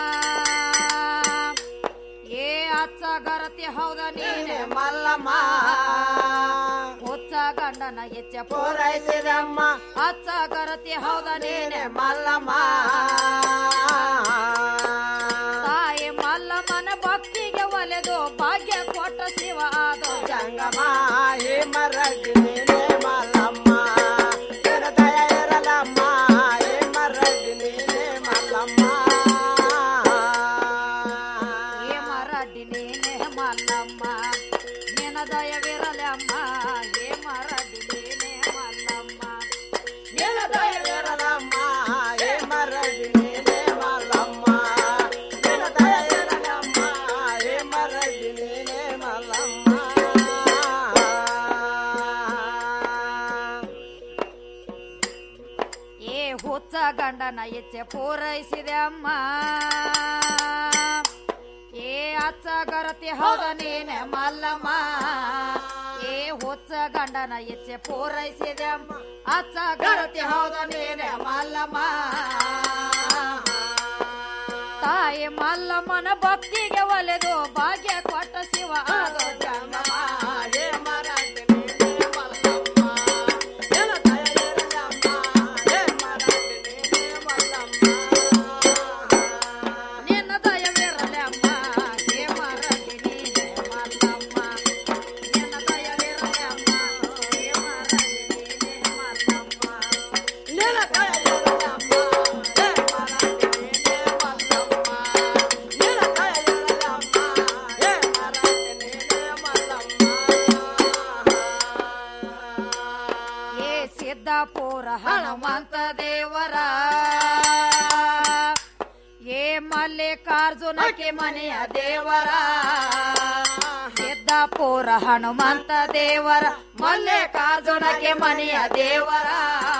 ಏ ಅಚ್ಚ ಗರತಿ ಹೌದ ನೀನೆ ಮಲ್ಲಮ್ಮ ಹುಚ್ಚ ಗಂಡನ ಇಚ್ಛೆ ಪೂರೈಸಿದೆ ಅಮ್ಮ ಅಚ್ಚ ಗರತಿ ಹೌದ ನೀನೆ ಮಲ್ಲಮ್ಮ ತಾಯಿ ಮಲ್ಲಮ್ಮನ ಭಕ್ತಿಗೆ ಒಲೆದು ಭಾಗ್ಯ ಕೊಟ್ಟ ಶಿವ ಆದ ಜಂಗಮ ಏ ಮರಗಿ ನೀನೆ ಮಲ್ಲಮ್ಮ ನಿನ್ನ ದಯ ಇರಲಮ್ಮ ಏ ಮರಗಿ ನೀನೆ ಮಲ್ಲಮ್ಮ ಏ ಮರಡಿ ನೀನೆ ಮಲ್ಲಮ್ಮ ನಿನ್ನ ದಯವಿರಲಮ್ಮ ಏ ಮರಡಿ ನೀನೆ ಮಲ್ಲಮ್ಮ ನಿನ್ನ ದಯವಿರಲಮ್ಮ ಏ ಮರಡಿ ನೀನೆ ಮಲ್ಲಮ್ಮ ನಿನ್ನ ದಯವಿರಲಮ್ಮ ಏ ಮರಡಿ ನೀನೆ ಮಲ್ಲಮ್ಮ ಏ ಹುಚ್ಚ ಗಂಡನ ಇಚ್ಛೆ ಪೂರೈಸಿದೆ ಅಮ್ಮ ಏ ಅಚ್ಚ ಗರತಿ ಹೌದ ನೀನೆ ಮಲ್ಲಮ್ಮ ಏ ಹುಚ್ಚ ಗಂಡನ ಇಚ್ಛೆ ಪೂರೈಸಿದೆ ಅಮ್ಮ ಅಚ್ಚ ಗರತಿ ಹೌದ ನೀನೆ ಮಲ್ಲಮ್ಮ ತಾಯಿ ಮಲ್ಲಮ್ಮನ ಭಕ್ತಿಗೆ ಒಲೆದು ಭಾಗ್ಯ ಕೊಟ್ಟ ಶಿವ ಆದೋ ಜಂಗಮ ಏ ಮರಡಿ ನೀನೆ ಮಲ್ಲಮ್ಮ ನಿನ್ನ ದಯ ಇರಲಮ್ಮ ಏ ಮರಡಿ ನೀನೆ ಮಲ್ಲಮ್ಮ ನಿನ್ನ ದಯವಿರಲಮ್ಮ ಏ ಮರಡಿ ನೀನೆ ಮಲ್ಲಮ್ಮ ನಿನ್ನ ದಯವಿರಲಮ್ಮ ಏ ಮರಡಿ ನೀನೆ ಮಲ್ಲಮ್ಮ ನಿನ್ನ ದಯವಿರಲಮ್ಮ ಏ ಮರಡಿ ನೀನೆ ಮಲ್ಲಮ್ಮ ನಿನ್ನ ದಯವಿರಲಮ್ಮ ಏ ಮರಡಿ ನೀನೆ ಮಲ್ಲಮ್ಮ ಏ ಸಿದ್ದಾಪುರ ಹನುಮಂತ ದೇವರ ಏ ಮಲ್ಲಿಕಾರ್ಜುನಕ್ಕೆ ಮನೆಯ ದೇವರ ಸಿದ್ದಾಪುರ ಹನುಮಂತ ದೇವರ ಮಲ್ಲಿಕಾರ್ಜುನಕ್ಕೆ ಮನೆಯ ದೇವರ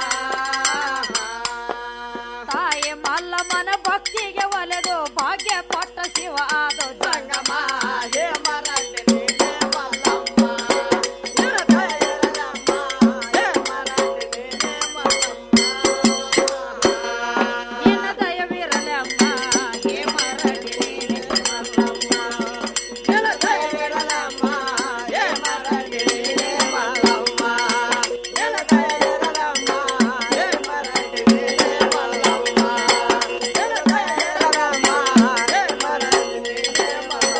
ತಾಯಿ ಮಲ್ಲಮ್ಮನ ಭಕ್ತಿಗೆ ಒಲೆದು ಭಾಗ್ಯ ಕೊಟ್ಟ ಶಿವ ಆದ ಜಂಗಮ ಹೇ ಮರಳಿ ನೀನೆ ಮಲ್ಲಮ್ಮ ನಿನ್ನ ದಯ ಇರಲಮ್ಮ, ಹೇ ಮರಳಿ ನೀನೆ ಮಲ್ಲಮ್ಮ. ನಿನ್ನ ದಯವಿರಲಮ್ಮ, ಹೇ ಮರಳಿ ನೀನೆ ಮಲ್ಲಮ್ಮ. ನಿನ್ನ ದಯವಿರಲಮ್ಮ, ಹೇ ಮರಳಿ ನೀನೆ ಮಲ್ಲಮ್ಮ. ನಿನ್ನ ದಯವಿರಲಮ್ಮ, ಹೇ ಮರಳಿ ನೀನೆ ಮಲ್ಲಮ್ಮ. ನಿನ್ನ ದಯವಿರಲಮ್ಮ, ಹೇ ಮರಳಿ ನೀನೆ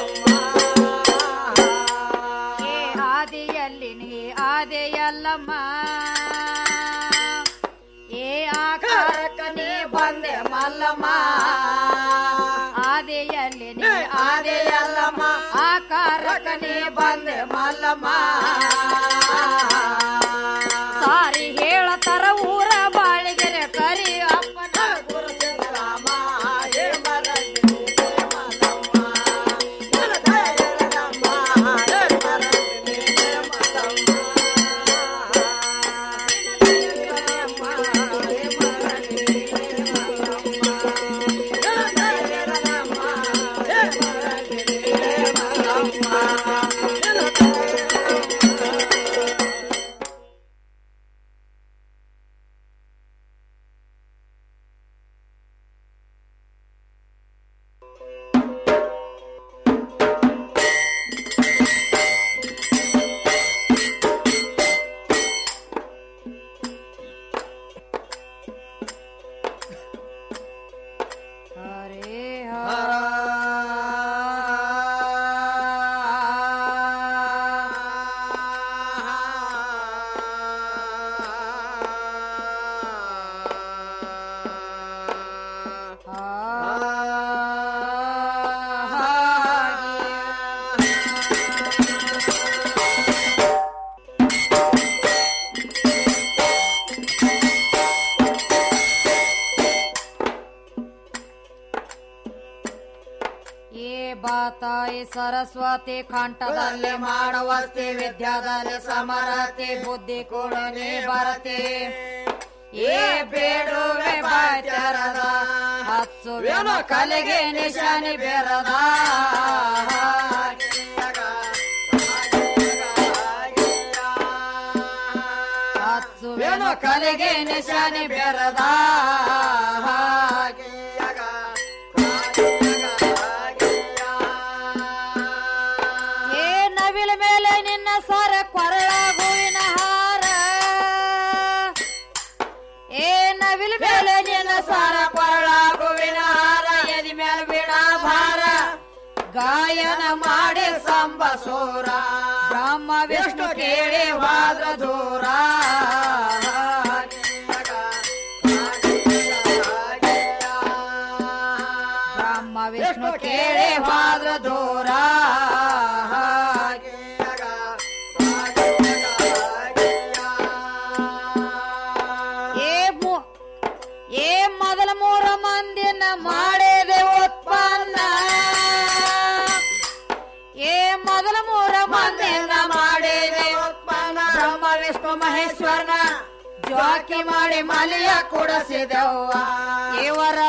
ಮಲ್ಲಮ್ಮ. ಏ ಆದಿಯಲ್ಲಿ ನೀ ಆದೆಯಲ್ಲಮ್ಮ ಏ ಆಕಾರಕ ನೀ ಬಂದೆ ಮಲ್ಲಮ್ಮ ಆದಿಯಲ್ಲಿ ನೀ ಆದೆಯಲ್ಲಮ್ಮ ಆಕಾರಕ ನೀ ಬಂದೆ ಮಲ್ಲಮ್ಮ ಸಾರಿ ಹೇಳತರ ಊರ ಬಾಳಿಗೆರೆ ಕರಿ ಅಪ್ಪನ ಗುರುಸಿಂಗರಾಮ ಏ ಮರಳಿ ನೀನೆ ಮಲ್ಲಮ್ಮ ನಿನ್ನ ದಯ ಇರಲಮ್ಮ, ಏ ಮರಳಿ ನೀನೆ ಮಲ್ಲಮ್ಮ. ಏ ಬಾತಾಯಿ ಸರಸ್ವತಿ ಕಂಠದಲ್ಲಿ ಮಾಡುವಸ್ತಿ ವಿದ್ಯಾದಲ್ಲಿ ಸಮರತಿ ಬುದ್ಧಿ ಕೊಡನೆ ಬರತಿ ಏ ಬೇಡುವೆ ಬಾಯ್ತರದ ಹಚ್ಚುವೆನು ಕಲೆಗೆ ನಿಶಾನಿ ಬೆರದ ಹಚ್ಚುವೆನು ಕಲೆಗೆ ನಿಶಾನೆ ಬೆರದ ಏ ನವಿಲ ಮೇಲೆ ನಿನ್ನ ಸರ ಕೊರಳ ಹೂವಿನ ಹಾರ ಏ ನವಿಲ ಮೇಲೆ ನಿನ್ನ ಸರ ಕೊರಳ ಹೂವಿನ ಹಾರ ಎದಿ ಮೇಲೆ ಬೀಣ ಭಾರ ಗಾಯನ ಮಾಡಿ ಸಂಬಸೂರ ಬ್ರಹ್ಮ ವಿಷ್ಣು ಕೇಳಿ ವಾದ್ರ ದೂರ ಬ್ರಹ್ಮ ವಿಷ್ಣು ಕೇಳಿ ವಾದ್ರ ದೂರ ಏ ಮು- ಏ ಮೊದಲ ಮೂರ ಮಂದಿನ ಮಾಡಿದೆ ಉತ್ಪನ್ನ ಏ ಮೊದಲ ಮೂರ ಮಂದಿನ ಮಾಡಿದೆ ಉತ್ಪನ್ನ ಬ್ರಹ್ಮ ವಿಷ್ಣು ಮಹೇಶ್ವರನ ಜ್ವಾಕಿ ಮಾಡಿ ಮಲಿಯ ಕೊಡಿಸಿದೆವ್ವ ಇವರ